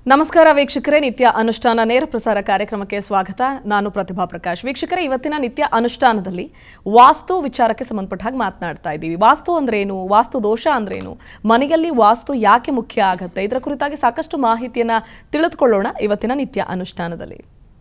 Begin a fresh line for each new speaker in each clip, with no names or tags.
ನಮಸ್ಕಾರ ವೀಕ್ಷಕರೇ ನಿತ್ಯ ಅನುಷ್ಠಾನ ನೇರ ಪ್ರಸಾರ ಕಾರ್ಯಕ್ರಮಕ್ಕೆ ಸ್ವಾಗತ ನಾನು ಪ್ರತಿಭಾ ಪ್ರಕಾಶ್ ವೀಕ್ಷಕರೇ ಇವತ್ತಿನ ನಿತ್ಯ ಅನುಷ್ಠಾನದಲ್ಲಿ ವಾಸ್ತು ವಿಚಾರಕ್ಕೆ ಸಂಬಂಧಪಟ್ಟ ಹಾಗೆ ಮಾತನಾಡ್ತಾ ಇದ್ದೀವಿ ವಾಸ್ತು ಅಂದ್ರೇನು ವಾಸ್ತು ದೋಷ ಅಂದ್ರೇನು ಮನೆಯಲ್ಲಿ ವಾಸ್ತು ಯಾಕೆ ಮುಖ್ಯ ಆಗತ್ತೆ ಇದರ ಕುರಿತಾಗಿ ಸಾಕಷ್ಟು ಮಾಹಿತಿಯನ್ನ ತಿಳಿದುಕೊಳ್ಳೋಣ ಇವತ್ತಿನ ನಿತ್ಯ ಅನುಷ್ಠಾನದಲ್ಲಿ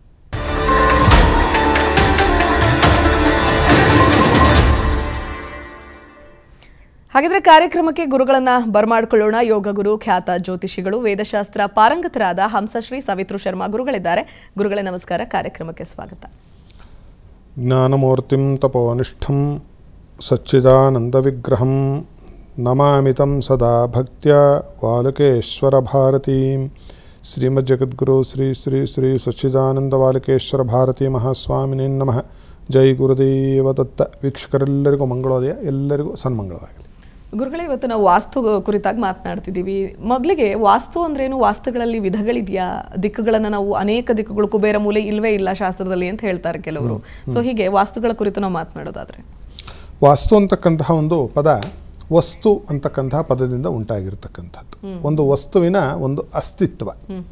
ಹಾಗಿದ್ರೆ ಕಾರ್ಯಕ್ರಮಕ್ಕೆ ಗುರುಗಳನ್ನ ಬರಮಾಡಿಕೊಳ್ಳೋಣ ಯೋಗ ಗುರು ಖ್ಯಾತ ಜ್ಯೋತಿಷಿಗಳು ವೇದಶಾಸ್ತ್ರ ಪಾರಂಗತರಾದ ಹಂಸಶ್ರೀ ಸವಿತೃ ಶರ್ಮಾ ಗುರುಗಳಿದ್ದಾರೆ ಗುರುಗಳೇ ನಮಸ್ಕಾರ ಕಾರ್ಯಕ್ರಮಕ್ಕೆ ಸ್ವಾಗತ
ಜ್ಞಾನಮೂರ್ತಿಂ ತಪೋನಿಷ್ಠಂ ಸಚ್ಚಿದಾನಂದವಿಗ್ರಹಂ ನಮಾಮಿತಂ ಸದಾ ಭಕ್ತ್ಯ ವಾಲಕೇಶ್ವರ ಭಾರತೀಂ ಶ್ರೀಮಜ್ಜಗದ್ಗುರು ಶ್ರೀ ಶ್ರೀ ಶ್ರೀ ಸಚ್ಚಿದಾನಂದ ವಾಲಕೇಶ್ವರ ಭಾರತಿ ಮಹಾಸ್ವಾಮಿನೇ ನಮಃ ಜೈ ಗುರುದೇವ ದತ್ತ ವೀಕ್ಷಕರೆಲ್ಲರಿಗೂ ಮಂಗಳೋದಯ ಎಲ್ಲರಿಗೂ ಸನ್ಮಂಗಳವಾಗಲಿ
ಗುರುಗಳೇ ಇವತ್ತು ನಾವು ವಾಸ್ತು ಕುರಿತಾಗಿ ಮಾತನಾಡ್ತಿದ್ದೀವಿ ಮೊದಲಿಗೆ ವಾಸ್ತು ಅಂದ್ರೇನು ವಾಸ್ತುಗಳಲ್ಲಿ ವಿಧಗಳಿದೆಯಾ ದಿಕ್ಕುಗಳನ್ನ ನಾವು ಅನೇಕ ದಿಕ್ಕುಗಳು ಕುಬೇರ ಮೂಲೆ ಇಲ್ವೇ ಇಲ್ಲ ಶಾಸ್ತ್ರದಲ್ಲಿ ಅಂತ ಹೇಳ್ತಾರೆ ಕೆಲವರು ಸೊ ಹೀಗೆ ವಾಸ್ತುಗಳ ಕುರಿತು ನಾವು ಮಾತನಾಡೋದಾದ್ರೆ
ವಾಸ್ತು ಅಂತಕ್ಕಂತಹ ಒಂದು ಪದ ವಸ್ತು ಅಂತಕ್ಕಂತಹ ಪದದಿಂದ ಉಂಟಾಗಿರ್ತಕ್ಕಂಥದ್ದು ಒಂದು ವಸ್ತುವಿನ ಒಂದು ಅಸ್ತಿತ್ವ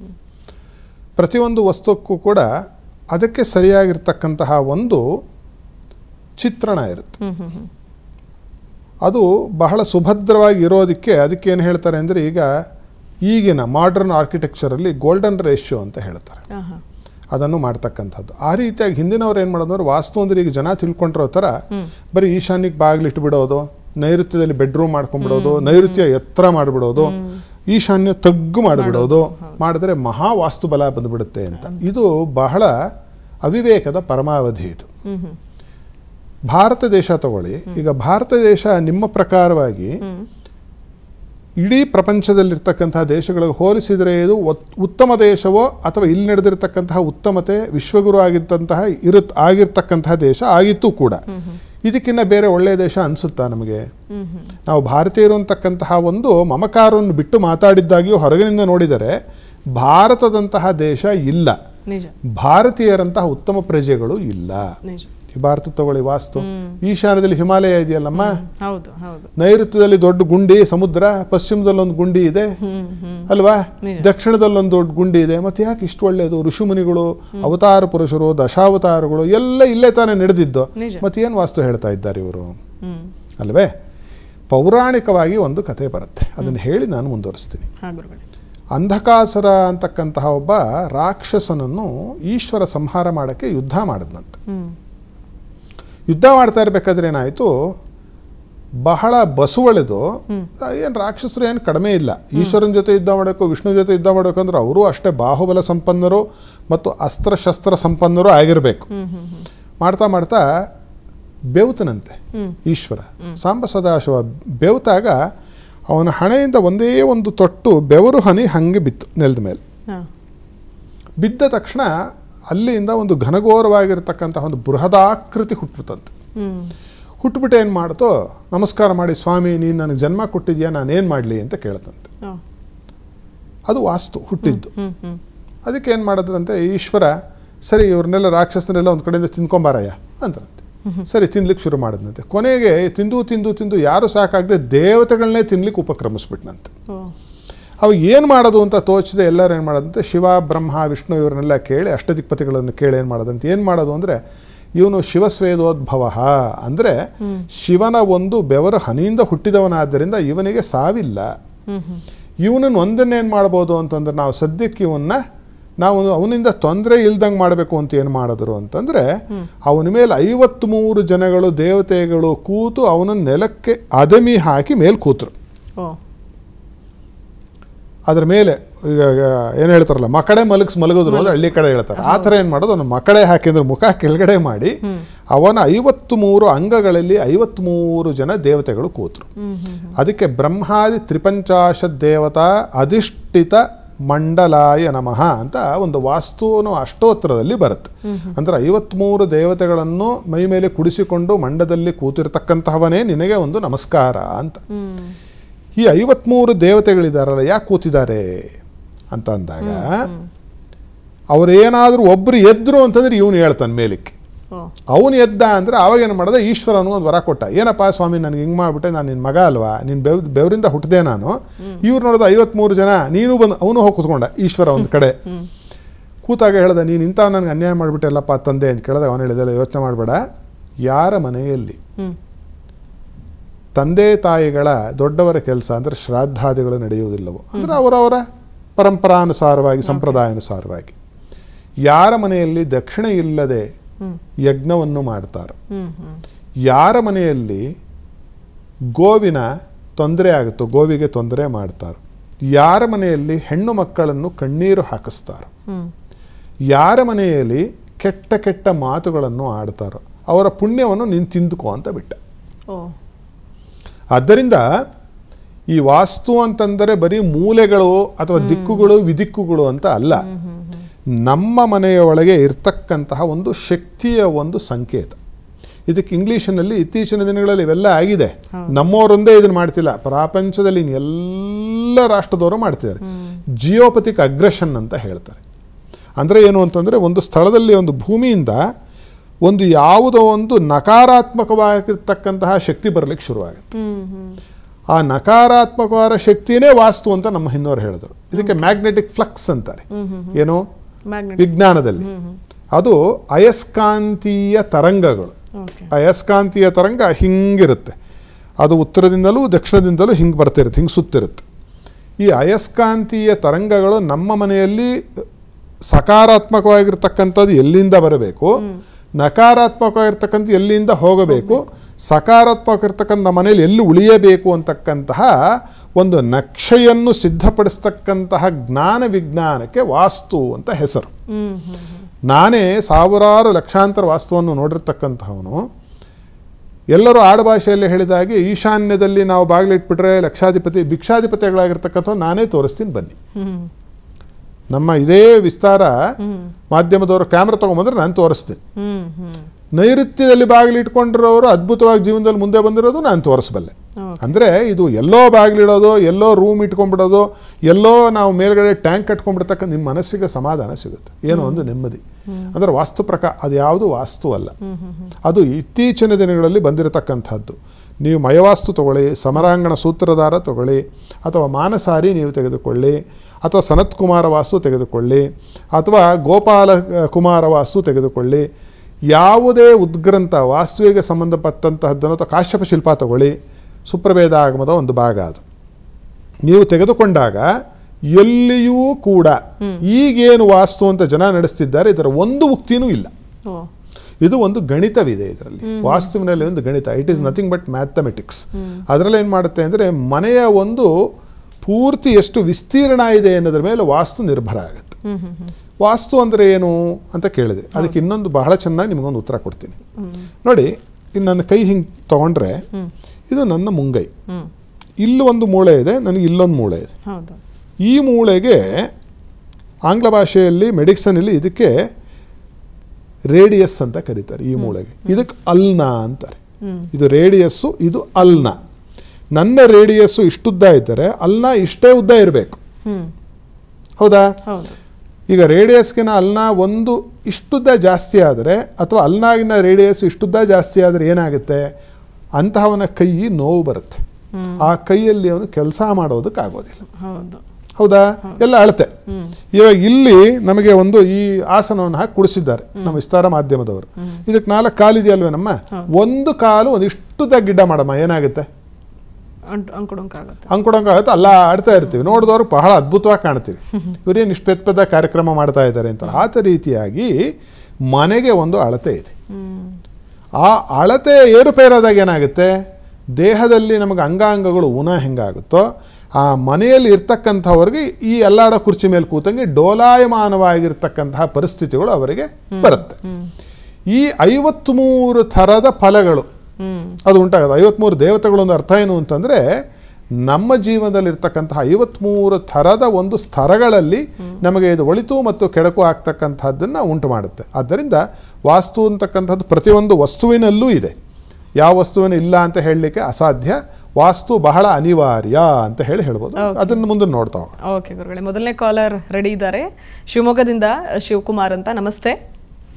ಪ್ರತಿಯೊಂದು ವಸ್ತುಕ್ಕೂ ಕೂಡ ಅದಕ್ಕೆ ಸರಿಯಾಗಿರ್ತಕ್ಕಂತಹ ಒಂದು ಚಿತ್ರಣ ಇರುತ್ತೆ
ಹ್ಮ್ ಹ್ಮ್ ಹ್ಮ್
ಅದು ಬಹಳ ಸುಭದ್ರವಾಗಿ ಇರೋದಕ್ಕೆ ಅದಕ್ಕೆ ಏನು ಹೇಳ್ತಾರೆ ಅಂದರೆ ಈಗ ಈಗಿನ ಮಾಡರ್ನ್ ಆರ್ಕಿಟೆಕ್ಚರಲ್ಲಿ ಗೋಲ್ಡನ್ ರೇಷಿಯೋ ಅಂತ ಹೇಳ್ತಾರೆ
ಆಹಾ.
ಅದನ್ನು ಮಾಡ್ತಕ್ಕಂಥದ್ದು ಆ ರೀತಿಯಾಗಿ ಹಿಂದಿನವ್ರು ಏನು ಮಾಡೋದು ಅಂದ್ರೆ ವಾಸ್ತು ಅಂದ್ರೆ ಈಗ ಜನ ತಿಳ್ಕೊಂಡಿರೋ ಥರ ಬರೀ ಈಶಾನ್ಯಕ್ಕೆ ಬಾಗಿಲಿಟ್ಟು ಬಿಡೋದು ನೈಋತ್ಯದಲ್ಲಿ ಬೆಡ್ರೂಮ್ ಮಾಡ್ಕೊಂಡ್ಬಿಡೋದು ನೈಋತ್ಯ ಎತ್ತರ ಮಾಡಿಬಿಡೋದು ಈಶಾನ್ಯ ತಗ್ಗು ಮಾಡಿಬಿಡೋದು ಮಾಡಿದ್ರೆ ಮಹಾ ವಾಸ್ತು ಬಲ ಬಂದ್ಬಿಡುತ್ತೆ ಅಂತ ಇದು ಬಹಳ ಅವಿವೇಕದ ಪರಮಾವಧಿ ಇದು
ಹ್ಮ್ ಹ್ಮ್
ಭಾರತ ದೇಶ ತಗೊಳ್ಳಿ ಈಗ ಭಾರತ ದೇಶ ನಿಮ್ಮ ಪ್ರಕಾರವಾಗಿ
ಹ್ಮ್
ಇಡೀ ಪ್ರಪಂಚದಲ್ಲಿರ್ತಕ್ಕಂತಹ ದೇಶಗಳಿಗೆ ಹೋಲಿಸಿದರೆ ಇದು ಒತ್- ಉತ್ತಮ ದೇಶವೋ ಅಥವಾ ಇಲ್ಲಿ ನಡೆದಿರ್ತಕ್ಕಂತಹ ಉತ್ತಮತೆ ವಿಶ್ವಗುರು ಆಗಿದ್ದಂತಹ ಇರುತ್ ಆಗಿರ್ತಕ್ಕಂತಹ ದೇಶ ಆಗಿತ್ತು ಕೂಡ ಇದಕ್ಕಿಂತ ಬೇರೆ ಒಳ್ಳೆಯ ದೇಶ ಅನಿಸುತ್ತಾ ನಮಗೆ
ಹ್ಮ್ ಹ್ಮ್
ನಾವು ಭಾರತೀಯರು ಅಂತಕ್ಕಂತಹ ಒಂದು ಮಮಕಾರವನ್ನು ಬಿಟ್ಟು ಮಾತಾಡಿದ್ದಾಗಿಯೂ ಹೊರಗಿನಿಂದ ನೋಡಿದರೆ ಭಾರತದಂತಹ ದೇಶ ಇಲ್ಲ
ನಿಜ
ಭಾರತೀಯರಂತಹ ಉತ್ತಮ ಪ್ರಜೆಗಳು ಇಲ್ಲ
ನಿಜ
ಈ ಭಾರತ ತಗೊಳ್ಳಿ ವಾಸ್ತು ಈಶಾನ್ಯದಲ್ಲಿ ಹಿಮಾಲಯ ಇದೆಯಲ್ಲಮ್ಮ
ಹೌದು ಹೌದು
ನೈಋತ್ಯದಲ್ಲಿ ದೊಡ್ಡ ಗುಂಡಿ ಸಮುದ್ರ ಪಶ್ಚಿಮದಲ್ಲಿ ಒಂದು ಗುಂಡಿ ಇದೆ
ಹ್ಮ್ ಹ್ಮ್
ಅಲ್ವಾ
ನಿಜ.
ದಕ್ಷಿಣದಲ್ಲಿ ಒಂದು ದೊಡ್ಡ ಗುಂಡಿ ಇದೆ ಮತ್ತೆ ಯಾಕೆ ಇಷ್ಟು ಒಳ್ಳೆಯದು ಋಷಿಮುನಿಗಳು ಅವತಾರ ಪುರುಷರು ದಶಾವತಾರಗಳು ಎಲ್ಲ ಇಲ್ಲೇ ತಾನೇ ನಡೆದಿದ್ದು
ನಿಜ.
ಮತ್ತೆ ಏನು ವಾಸ್ತು ಹೇಳ್ತಾ ಇದ್ದಾರೆ ಇವರು
ಹ್ಮ್
ಅಲ್ವೇ ಪೌರಾಣಿಕವಾಗಿ ಒಂದು ಕತೆ ಬರುತ್ತೆ ಅದನ್ನು ಹೇಳಿ ನಾನು ಮುಂದುವರಿಸ್ತೀನಿ
ಹಾ ಗುರುಗಳೇ
ಅಂಧಕಾಸುರ ಅಂತಕ್ಕಂತಹ ಒಬ್ಬ ರಾಕ್ಷಸನನ್ನು ಈಶ್ವರ ಸಂಹಾರ ಮಾಡೋಕ್ಕೆ ಯುದ್ಧ ಮಾಡಿದ್ನಂತೆ
ಹ್ಮ್
ಯುದ್ಧ ಮಾಡ್ತಾ ಇರಬೇಕಾದ್ರೆ ಏನಾಯಿತು ಬಹಳ ಬಸುವಳೆದು ಏನು ರಾಕ್ಷಸರು ಏನು ಕಡಿಮೆ ಇಲ್ಲ ಈಶ್ವರನ ಜೊತೆ ಯುದ್ಧ ಮಾಡಬೇಕು ವಿಷ್ಣು ಜೊತೆ ಯುದ್ಧ ಮಾಡಬೇಕು ಅಂದ್ರೆ ಅವರು ಅಷ್ಟೇ ಬಾಹುಬಲ ಸಂಪನ್ನರು ಮತ್ತು ಅಸ್ತ್ರಶಸ್ತ್ರ ಸಂಪನ್ನರು ಆಗಿರಬೇಕು
ಹ್ಮ್ ಹ್ಮ್ ಹ್ಮ್
ಮಾಡ್ತಾ ಮಾಡ್ತಾ ಬೆವುತನಂತೆ
ಹ್ಮ್.
ಈಶ್ವರ ಸಾಂಬ ಸದಾಶಿವ ಬೆವುತಾಗ ಅವನ ಹಣೆಯಿಂದ ಒಂದೇ ಒಂದು ತೊಟ್ಟು ಬೆವರು ಹನಿ ಹಂಗೆ ಬಿತ್ತು ನೆಲದ ಮೇಲೆ
ಹಾ
ಬಿದ್ದ ತಕ್ಷಣ ಅಲ್ಲಿಂದ ಒಂದು ಘನಘೋರವಾಗಿರ್ತಕ್ಕಂತಹ ಒಂದು ಬೃಹದಾಕೃತಿ ಹುಟ್ಟುತ್ತಂತೆ
ಹ್ಮ್
ಹುಟ್ಟುಬಿಟ್ಟು ಏನು ಮಾಡ್ತೋ ನಮಸ್ಕಾರ ಮಾಡಿ ಸ್ವಾಮಿ ನೀನು ನನಗೆ ಜನ್ಮ ಕೊಟ್ಟಿದ್ಯಾ ನಾನೇನು ಮಾಡಲಿ ಅಂತ ಕೇಳ್ತಂತೆ
ಹಾ
ಅದು ವಾಸ್ತು ಹುಟ್ಟಿದ್ದು
ಹ್ಮ್ ಹ್ಮ್
ಅದಕ್ಕೆ ಏನು ಮಾಡಿದ್ರಂತೆ ಈಶ್ವರ ಸರಿ ಇವ್ರನ್ನೆಲ್ಲ ರಾಕ್ಷಸನೆಲ್ಲ ಒಂದು ಕಡೆಯಿಂದ ತಿನ್ಕೊಂಬಾರಯ್ಯ ಅಂತಂತೆ ಸರಿ ತಿನ್ಲಿಕ್ಕೆ ಶುರು ಮಾಡಿದ್ನಂತೆ ಕೊನೆಗೆ ತಿಂದು ತಿಂದು ತಿಂದು ಯಾರು ಸಾಕಾಗದೆ ದೇವತೆಗಳನ್ನೇ ತಿನ್ಲಿಕ್ಕೆ ಉಪಕ್ರಮಿಸ್ಬಿಟ್ನಂತೆ
ಓ
ಅವಾಗ ಏನು ಮಾಡೋದು ಅಂತ ತೋಚದೆ ಎಲ್ಲರೂ ಏನು ಮಾಡೋದಂತೆ ಶಿವ ಬ್ರಹ್ಮ ವಿಷ್ಣು ಇವರನ್ನೆಲ್ಲ ಕೇಳಿ ಅಷ್ಟದಿಕ್ಪತಿಗಳನ್ನು ಕೇಳಿ ಏನು ಮಾಡೋದಂತೆ ಏನು ಮಾಡೋದು ಅಂದರೆ ಇವನು ಶಿವಸ್ವೇದೋದ್ಭವ ಅಂದರೆ ಶಿವನ ಒಂದು ಬೆವರ ಹನಿಯಿಂದ ಹುಟ್ಟಿದವನಾದ್ದರಿಂದ ಇವನಿಗೆ ಸಾವಿಲ್ಲ
ಹ್ಮ್ ಹ್ಮ್
ಇವನನ್ನು ಒಂದನ್ನೇನು ಮಾಡ್ಬೋದು ಅಂತಂದ್ರೆ ನಾವು ಸದ್ಯಕ್ಕೆ ಇವನ್ನ ನಾವು ಅವನಿಂದ ತೊಂದರೆ ಇಲ್ದಂಗೆ ಮಾಡಬೇಕು ಅಂತ ಏನು ಮಾಡಿದ್ರು ಅಂತಂದರೆ ಅವನ ಮೇಲೆ ಐವತ್ತ್ಮೂರು ಜನಗಳು ದೇವತೆಗಳು ಕೂತು ಅವನನ್ನು ನೆಲಕ್ಕೆ ಅದಮಿ ಹಾಕಿ ಮೇಲೆ ಕೂತರು
ಓ
ಅದ್ರ ಮೇಲೆ ಈಗ ಏನು ಹೇಳ್ತಾರಲ್ಲ ಮಕಡೆ ಮಲಗಿಸ್ ಮಲಗಿದ್ರು ಅಂದ್ರೆ ಹಳ್ಳಿ ಕಡೆ ಹೇಳ್ತಾರೆ ಆ ಥರ ಏನು ಮಾಡೋದು ಅವನು ಮಕಡೆ ಹಾಕಿದ್ರೆ ಮುಖ ಕೆಳಗಡೆ ಮಾಡಿ ಅವನ ಐವತ್ತ್ಮೂರು ಅಂಗಗಳಲ್ಲಿ ಐವತ್ತ್ಮೂರು ಜನ ದೇವತೆಗಳು ಕೂತರು
ಹ್ಮ್ ಹ್ಮ್
ಅದಕ್ಕೆ ಬ್ರಹ್ಮಾದಿ ತ್ರಿಪಂಚಾಶತ್ ದೇವತಾ ಅಧಿಷ್ಠಿತ ಮಂಡಲಾಯ ನಮಃ ಅಂತ ಒಂದು ವಾಸ್ತುನು ಅಷ್ಟೋತ್ತರದಲ್ಲಿ ಬರುತ್ತೆ ಅಂದ್ರೆ ಐವತ್ಮೂರು ದೇವತೆಗಳನ್ನು ಮೈ ಮೇಲೆ ಕುಡಿಸಿಕೊಂಡು ಮಂಡದಲ್ಲಿ ಕೂತಿರ್ತಕ್ಕಂತಹವನೇ ನಿನಗೆ ಒಂದು ನಮಸ್ಕಾರ ಅಂತ
ಹ್ಮ್
ಈ ಐವತ್ಮೂರು ದೇವತೆಗಳಿದಾರಲ್ಲ ಯಾಕೆ ಕೂತಿದ್ದಾರೆ ಅಂತ ಅಂದಾಗ ಅವರೇನಾದರೂ ಒಬ್ರು ಎದ್ರು ಅಂತಂದ್ರೆ ಇವನು ಹೇಳ್ತಾನೆ ಮೇಲಕ್ಕೆ
ಓ
ಅವನು ಎದ್ದ ಅಂದರೆ ಅವಾಗ ಏನು ಮಾಡಿದ ಈಶ್ವರನು ಒಂದು ವರ ಕೊಟ್ಟ ಏನಪ್ಪ ಸ್ವಾಮಿ ನನಗೆ ಹಿಂಗೆ ಮಾಡಿಬಿಟ್ಟೆ ನಾನು ನಿನ್ನ ಮಗ ಅಲ್ವಾ ನಿನ್ನ ಬೆವ್ ಬೆವರಿಂದ ಹುಟ್ಟಿದೆ ನಾನು ಇವ್ರು ನೋಡಿದ ಐವತ್ಮೂರು ಜನ ನೀನು ಬಂದು ಅವನು ಹೋಗಿ ಕೂತ್ಕೊಂಡ ಈಶ್ವರ ಒಂದು ಕಡೆ ಕೂತಾಗ ಹೇಳ್ದ ನೀನು ಇಂಥ ನನಗೆ ಅನ್ಯಾಯ ಮಾಡಿಬಿಟ್ಟೆಲ್ಲಪ್ಪ ತಂದೆ ಅಂತ ಕೇಳಿದಾಗ ಅವನು ಹೇಳಿದೆಲ್ಲ ಯೋಚನೆ ಮಾಡಬೇಡ ಯಾರ ಮನೆಯಲ್ಲಿ
ಹ್ಮ್
ತಂದೆ ತಾಯಿಗಳ ದೊಡ್ಡವರ ಕೆಲಸ ಅಂದರೆ ಶ್ರಾದ್ದಾದಿಗಳು ನಡೆಯುವುದಿಲ್ಲವೋ ಅಂದರೆ ಅವರವರ ಪರಂಪರಾನುಸಾರವಾಗಿ ಸಂಪ್ರದಾಯಾನುಸಾರವಾಗಿ ಯಾರ ಮನೆಯಲ್ಲಿ ದಕ್ಷಿಣೆ ಇಲ್ಲದೆ
ಹ್ಮ್
ಯಜ್ಞವನ್ನು ಮಾಡ್ತಾರೋ
ಹ್ಮ್ ಹ್ಮ್
ಯಾರ ಮನೆಯಲ್ಲಿ ಗೋವಿನ ತೊಂದರೆ ಆಗುತ್ತೋ ಗೋವಿಗೆ ತೊಂದರೆ ಮಾಡ್ತಾರೋ ಯಾರ ಮನೆಯಲ್ಲಿ ಹೆಣ್ಣು ಮಕ್ಕಳನ್ನು ಕಣ್ಣೀರು ಹಾಕಿಸ್ತಾರೋ
ಹ್ಮ್
ಯಾರ ಮನೆಯಲ್ಲಿ ಕೆಟ್ಟ ಕೆಟ್ಟ ಮಾತುಗಳನ್ನು ಆಡ್ತಾರೋ ಅವರ ಪುಣ್ಯವನ್ನು ನೀನು ತಿಂದುಕೋ ಅಂತ ಬಿಟ್ಟ
ಓ
ಆದ್ದರಿಂದ ಈ ವಾಸ್ತು ಅಂತಂದರೆ ಬರೀ ಮೂಲೆಗಳು ಅಥವಾ ದಿಕ್ಕುಗಳು ವಿದಿಕ್ಕುಗಳು ಅಂತ ಅಲ್ಲ ನಮ್ಮ ಮನೆಯ ಒಳಗೆ ಇರ್ತಕ್ಕಂತಹ ಒಂದು ಶಕ್ತಿಯ ಒಂದು ಸಂಕೇತ ಇದಕ್ಕೆ ಇಂಗ್ಲೀಷಿನಲ್ಲಿ ಇತ್ತೀಚಿನ ದಿನಗಳಲ್ಲಿ ಇವೆಲ್ಲ ಆಗಿದೆ ನಮ್ಮವರೊಂದೇ ಇದನ್ನು ಮಾಡ್ತಿಲ್ಲ ಪ್ರಪಂಚದಲ್ಲಿ ಇನ್ನು ಎಲ್ಲ ರಾಷ್ಟ್ರದವರು ಮಾಡ್ತಿದ್ದಾರೆ ಜಿಯೋಪತಿಕ್ ಅಗ್ರೆಷನ್ ಅಂತ ಹೇಳ್ತಾರೆ ಅಂದರೆ ಏನು ಅಂತಂದರೆ ಒಂದು ಸ್ಥಳದಲ್ಲಿ ಒಂದು ಭೂಮಿಯಿಂದ ಒಂದು ಯಾವುದೋ ಒಂದು ನಕಾರಾತ್ಮಕವಾಗಿರ್ತಕ್ಕಂತಹ ಶಕ್ತಿ ಬರಲಿಕ್ಕೆ ಶುರುವಾಗುತ್ತೆ
ಹ್ಮ್ ಹ್ಮ್
ಆ ನಕಾರಾತ್ಮಕವಾದ ಶಕ್ತಿನೇ ವಾಸ್ತು ಅಂತ ನಮ್ಮ ಹಿಂದವರು ಹೇಳಿದರು ಇದಕ್ಕೆ ಮ್ಯಾಗ್ನೆಟಿಕ್ ಫ್ಲಕ್ಸ್ ಅಂತಾರೆ ಏನು
ಮ್ಯಾಗ್ನೆಟ್
ವಿಜ್ಞಾನದಲ್ಲಿ ಅದು ಅಯಸ್ಕಾಂತೀಯ ತರಂಗಗಳು
ಓಕೆ
ಅಯಸ್ಕಾಂತೀಯ ತರಂಗ ಹಿಂಗಿರುತ್ತೆ ಅದು ಉತ್ತರದಿಂದಲೂ ದಕ್ಷಿಣದಿಂದಲೂ ಹಿಂಗೆ ಬರ್ತಿರುತ್ತೆ ಹಿಂಗೆ ಸುತ್ತಿರುತ್ತೆ ಈ ಅಯಸ್ಕಾಂತೀಯ ತರಂಗಗಳು ನಮ್ಮ ಮನೆಯಲ್ಲಿ ಸಕಾರಾತ್ಮಕವಾಗಿರ್ತಕ್ಕಂಥದ್ದು ಎಲ್ಲಿಂದ ಬರಬೇಕು ನಕಾರಾತ್ಮಕವಾಗಿರ್ತಕ್ಕಂಥ ಎಲ್ಲಿಂದ ಹೋಗಬೇಕು ಸಕಾರಾತ್ಮಕವಾಗಿರ್ತಕ್ಕಂಥ ನಮ್ಮ ಮನೆಯಲ್ಲಿ ಎಲ್ಲಿ ಉಳಿಯಬೇಕು ಅಂತಕ್ಕಂತಹ ಒಂದು ನಕ್ಷೆಯನ್ನು ಸಿದ್ಧಪಡಿಸ್ತಕ್ಕಂತಹ ಜ್ಞಾನ ವಿಜ್ಞಾನಕ್ಕೆ ವಾಸ್ತು ಅಂತ ಹೆಸರು
ಹ್ಮ್ ಹ್ಮ್ ಹ್ಮ್
ನಾನೇ ಸಾವಿರಾರು ಲಕ್ಷಾಂತರ ವಾಸ್ತುವನ್ನು ನೋಡಿರ್ತಕ್ಕಂಥವನು ಎಲ್ಲರೂ ಆಡುಭಾಷೆಯಲ್ಲಿ ಹೇಳಿದಾಗೆ ಈಶಾನ್ಯದಲ್ಲಿ ನಾವು ಬಾಗಿಲಿಟ್ಬಿಟ್ರೆ ಲಕ್ಷಾಧಿಪತಿ ಭಿಕ್ಷಾಧಿಪತಿಗಳಾಗಿರ್ತಕ್ಕಂಥ ನಾನೇ ತೋರಿಸ್ತೀನಿ ಬನ್ನಿ
ಹ್ಮ್
ನಮ್ಮ ಇದೇ ವಿಸ್ತಾರ
ಹ್ಮ್
ಮಾಧ್ಯಮದವರು ಕ್ಯಾಮ್ರಾ ತೊಗೊಂಬಂದ್ರೆ ನಾನು ತೋರಿಸ್ತೀನಿ
ಹ್ಮ್ ಹ್ಮ್
ನೈಋತ್ಯದಲ್ಲಿ ಬಾಗಿಲಿಟ್ಕೊಂಡಿರೋರು ಅದ್ಭುತವಾಗಿ ಜೀವನದಲ್ಲಿ ಮುಂದೆ ಬಂದಿರೋದು ನಾನು ತೋರಿಸಬಲ್ಲೆ
ಓಕೆ
ಅಂದರೆ ಇದು ಎಲ್ಲೋ ಬಾಗಿಲಿಡೋದು ಎಲ್ಲೋ ರೂಮ್ ಇಟ್ಕೊಂಡ್ಬಿಡೋದು ಎಲ್ಲೋ ನಾವು ಮೇಲ್ಗಡೆ ಟ್ಯಾಂಕ್ ಕಟ್ಕೊಂಡ್ಬಿಡ್ತಕ್ಕ ನಿಮ್ಮ ಮನಸ್ಸಿಗೆ ಸಮಾಧಾನ ಸಿಗುತ್ತೆ ಏನೋ ಒಂದು ನೆಮ್ಮದಿ ಅಂದರೆ ವಾಸ್ತು ಪ್ರಕಾರ ಅದು ಯಾವುದು ವಾಸ್ತು ಅಲ್ಲ
ಹ್ಮ್ ಹ್ಮ್ ಹ್ಮ್
ಅದು ಇತ್ತೀಚಿನ ದಿನಗಳಲ್ಲಿ ಬಂದಿರತಕ್ಕಂಥದ್ದು ನೀವು ಮಯವಾಸ್ತು ತಗೊಳ್ಳಿ ಸಮರಾಂಗಣ ಸೂತ್ರಧಾರ ತಗೊಳ್ಳಿ ಅಥವಾ ಮಾನಸಾರಿ ನೀವು ತೆಗೆದುಕೊಳ್ಳಿ ಅಥವಾ ಸನತ್ ಕುಮಾರ ವಾಸ್ತು ತೆಗೆದುಕೊಳ್ಳಿ ಅಥವಾ ಗೋಪಾಲ ಅಹ್, ಕುಮಾರ ವಾಸ್ತು ತೆಗೆದುಕೊಳ್ಳಿ ಯಾವುದೇ ಉದ್ಗ್ರಂಥ ವಾಸ್ತುವಿಗೆ ಸಂಬಂಧಪಟ್ಟಂತಹದ್ದನ್ನು ಅಥವಾ ಕಾಶ್ಯಪ ಶಿಲ್ಪ ತಗೊಳ್ಳಿ ಸುಪ್ರಭೇದ ಆಗಮದ ಒಂದು ಭಾಗ ಅದು ನೀವು ತೆಗೆದುಕೊಂಡಾಗ ಎಲ್ಲಿಯೂ ಕೂಡ ಈಗೇನು ವಾಸ್ತು ಅಂತ ಜನ ನಡೆಸ್ತಿದ್ದಾರೆ ಇದರ ಒಂದು ಉಕ್ತಿನೂ ಇಲ್ಲ
ಓ
ಇದು ಒಂದು ಗಣಿತವಿದೆ ಇದರಲ್ಲಿ ವಾಸ್ತುವಿನಲ್ಲಿ ಒಂದು ಗಣಿತ it is nothing but mathematics ಅದರಲ್ಲಿ ಏನು ಮಾಡುತ್ತೆ ಅಂದರೆ ಮನೆಯ ಒಂದು ಪೂರ್ತಿ ಎಷ್ಟು ವಿಸ್ತೀರ್ಣ ಇದೆ ಅನ್ನೋದ್ರ ಮೇಲೆ ವಾಸ್ತು ನಿರ್ಭರ ಆಗುತ್ತೆ
ಹ್ಮ್ ಹ್ಮ್ ಹ್ಮ್
ವಾಸ್ತು ಅಂದರೆ ಏನು ಅಂತ ಕೇಳಿದೆ ಅದಕ್ಕೆ ಇನ್ನೊಂದು ಬಹಳ ಚೆನ್ನಾಗಿ ನಿಮಗೊಂದು ಉತ್ತರ ಕೊಡ್ತೀನಿ
ಹ್ಮ್
ನೋಡಿ ಇನ್ನು ನನ್ನ ಕೈ ಹಿಂಗೆ ತೊಗೊಂಡ್ರೆ
ಹ್ಮ್
ಇದು ನನ್ನ ಮುಂಗೈ
ಹ್ಮ್
ಇಲ್ಲಿ ಒಂದು ಮೂಳೆ ಇದೆ ನನಗೆ ಇಲ್ಲೊಂದು ಮೂಳೆ ಇದೆ
ಹೌದು
ಈ ಮೂಳೆಗೆ ಆಂಗ್ಲ ಭಾಷೆಯಲ್ಲಿ ಮೆಡಿಸನಲ್ಲಿ ಇದಕ್ಕೆ ರೇಡಿಯಸ್ ಅಂತ ಕರೀತಾರೆ ಈ ಮೂಳೆಗೆ ಇದಕ್ಕೆ ಅಲ್ನ ಅಂತಾರೆ
ಹ್ಮ್
ಇದು ರೇಡಿಯಸ್ಸು ಇದು ಅಲ್ನ ನನ್ನ ರೇಡಿಯಸ್ಸು ಇಷ್ಟುದ್ದ ಇದ್ದರೆ ಅಲ್ನ ಇಷ್ಟೇ ಉದ್ದ ಇರಬೇಕು
ಹ್ಮ್
ಹೌದಾ
ಹೌದು
ಈಗ ರೇಡಿಯಸ್ಗಿನ ಅಲ್ನ ಒಂದು ಇಷ್ಟುದ್ದ ಜಾಸ್ತಿ ಆದರೆ ಅಥವಾ ಅಲ್ನಾಗಿನ ರೇಡಿಯಸ್ ಇಷ್ಟುದ್ದ ಜಾಸ್ತಿ ಆದರೆ ಏನಾಗುತ್ತೆ ಅಂತಹವನ ಕೈ ನೋವು ಬರುತ್ತೆ
ಹ್ಮ್
ಆ ಕೈಯಲ್ಲಿ ಅವನು ಕೆಲಸ ಮಾಡೋದಕ್ಕಾಗೋದಿಲ್ಲ
ಹೌದು
ಹೌದಾ ಎಲ್ಲ ಅಳತೆ
ಹ್ಮ್
ಇವಾಗ ಇಲ್ಲಿ ನಮಗೆ ಒಂದು ಈ ಆಸನವನ್ನು ಹಾಕಿ ಕುಡಿಸಿದ್ದಾರೆ ನಮ್ಮ ವಿಸ್ತಾರ ಮಾಧ್ಯಮದವರು ಇದಕ್ಕೆ ನಾಲ್ಕು ಕಾಲಿದೆಯಲ್ವೇ ನಮ್ಮ ಒಂದು ಕಾಲು ಒಂದಿಷ್ಟುದ ಗಿಡ್ಡ ಮಾಡಮ್ಮ ಏನಾಗುತ್ತೆ
ಅಂಟ್ ಅಂಕೊಡೋಂಕಾಗತ್ತೆ
ಅಂಕೊಡಂಗಾಗುತ್ತೆ ಅಲ್ಲ ಆಡ್ತಾ ಇರ್ತೀವಿ ನೋಡಿದವರು ಬಹಳ ಅದ್ಭುತವಾಗಿ ಕಾಣ್ತೀವಿ ಇವರೇನು ಇಷ್ಟು ಪೆದ್ದ ಪೆದ್ದ ಕಾರ್ಯಕ್ರಮ ಮಾಡ್ತಾ ಇದ್ದಾರೆ ಅಂತ ಆತ ರೀತಿಯಾಗಿ ಮನೆಗೆ ಒಂದು ಅಳತೆ ಇದೆ
ಹ್ಮ್
ಆ ಅಳತೆ ಏರುಪೇರಾದಾಗ ಏನಾಗುತ್ತೆ ದೇಹದಲ್ಲಿ ನಮಗೆ ಅಂಗಾಂಗಗಳು ಉನ ಹೆಂಗಾಗುತ್ತೋ ಆ ಮನೆಯಲ್ಲಿ ಇರ್ತಕ್ಕಂಥವ್ರಿಗೆ ಈ ಎಲ್ಲಾಡೋ ಕುರ್ಚಿ ಮೇಲೆ ಕೂತಂಗೆ ಡೋಲಾಯಮಾನವಾಗಿರ್ತಕ್ಕಂತಹ ಪರಿಸ್ಥಿತಿಗಳು ಅವರಿಗೆ ಬರುತ್ತೆ
ಹ್ಮ್
ಈ ಐವತ್ತ್ಮೂರು ಥರದ ಫಲಗಳು
ಹ್ಮ್
ಅದು ಉಂಟಾಗೋದು ಐವತ್ತ್ಮೂರು ದೇವತೆಗಳು ಒಂದು ಅರ್ಥ ಏನು ಅಂತಂದರೆ ನಮ್ಮ ಜೀವನದಲ್ಲಿರ್ತಕ್ಕಂತಹ ಐವತ್ತ್ಮೂರು ಥರದ ಒಂದು ಸ್ತರಗಳಲ್ಲಿ ನಮಗೆ ಇದು ಒಳಿತು ಮತ್ತು ಕೆಡಕು ಆಗ್ತಕ್ಕಂಥದ್ದನ್ನು ಉಂಟು ಮಾಡುತ್ತೆ ಆದ್ದರಿಂದ ವಾಸ್ತು ಅಂತಕ್ಕಂಥದ್ದು ಪ್ರತಿಯೊಂದು ವಸ್ತುವಿನಲ್ಲೂ ಇದೆ ಯಾವ ವಸ್ತುವಿನ ಇಲ್ಲ ಅಂತ ಹೇಳಲಿಕ್ಕೆ ಅಸಾಧ್ಯ ವಾಸ್ತು ಬಹಳ ಅನಿವಾರ್ಯ ಅಂತ ಹೇಳಿ ಹೇಳ್ಬೋದು ಅದನ್ನು ಮುಂದೆ ನೋಡ್ತಾ ಹೋಗೋಣ.
ಓಕೆ ಗುರುಗಳೇ ಮೊದಲನೇ ಕಾಲರ್ ರೆಡಿ ಇದ್ದಾರೆ ಶಿವಮೊಗ್ಗದಿಂದ ಶಿವಕುಮಾರ್ ಅಂತ ನಮಸ್ತೆ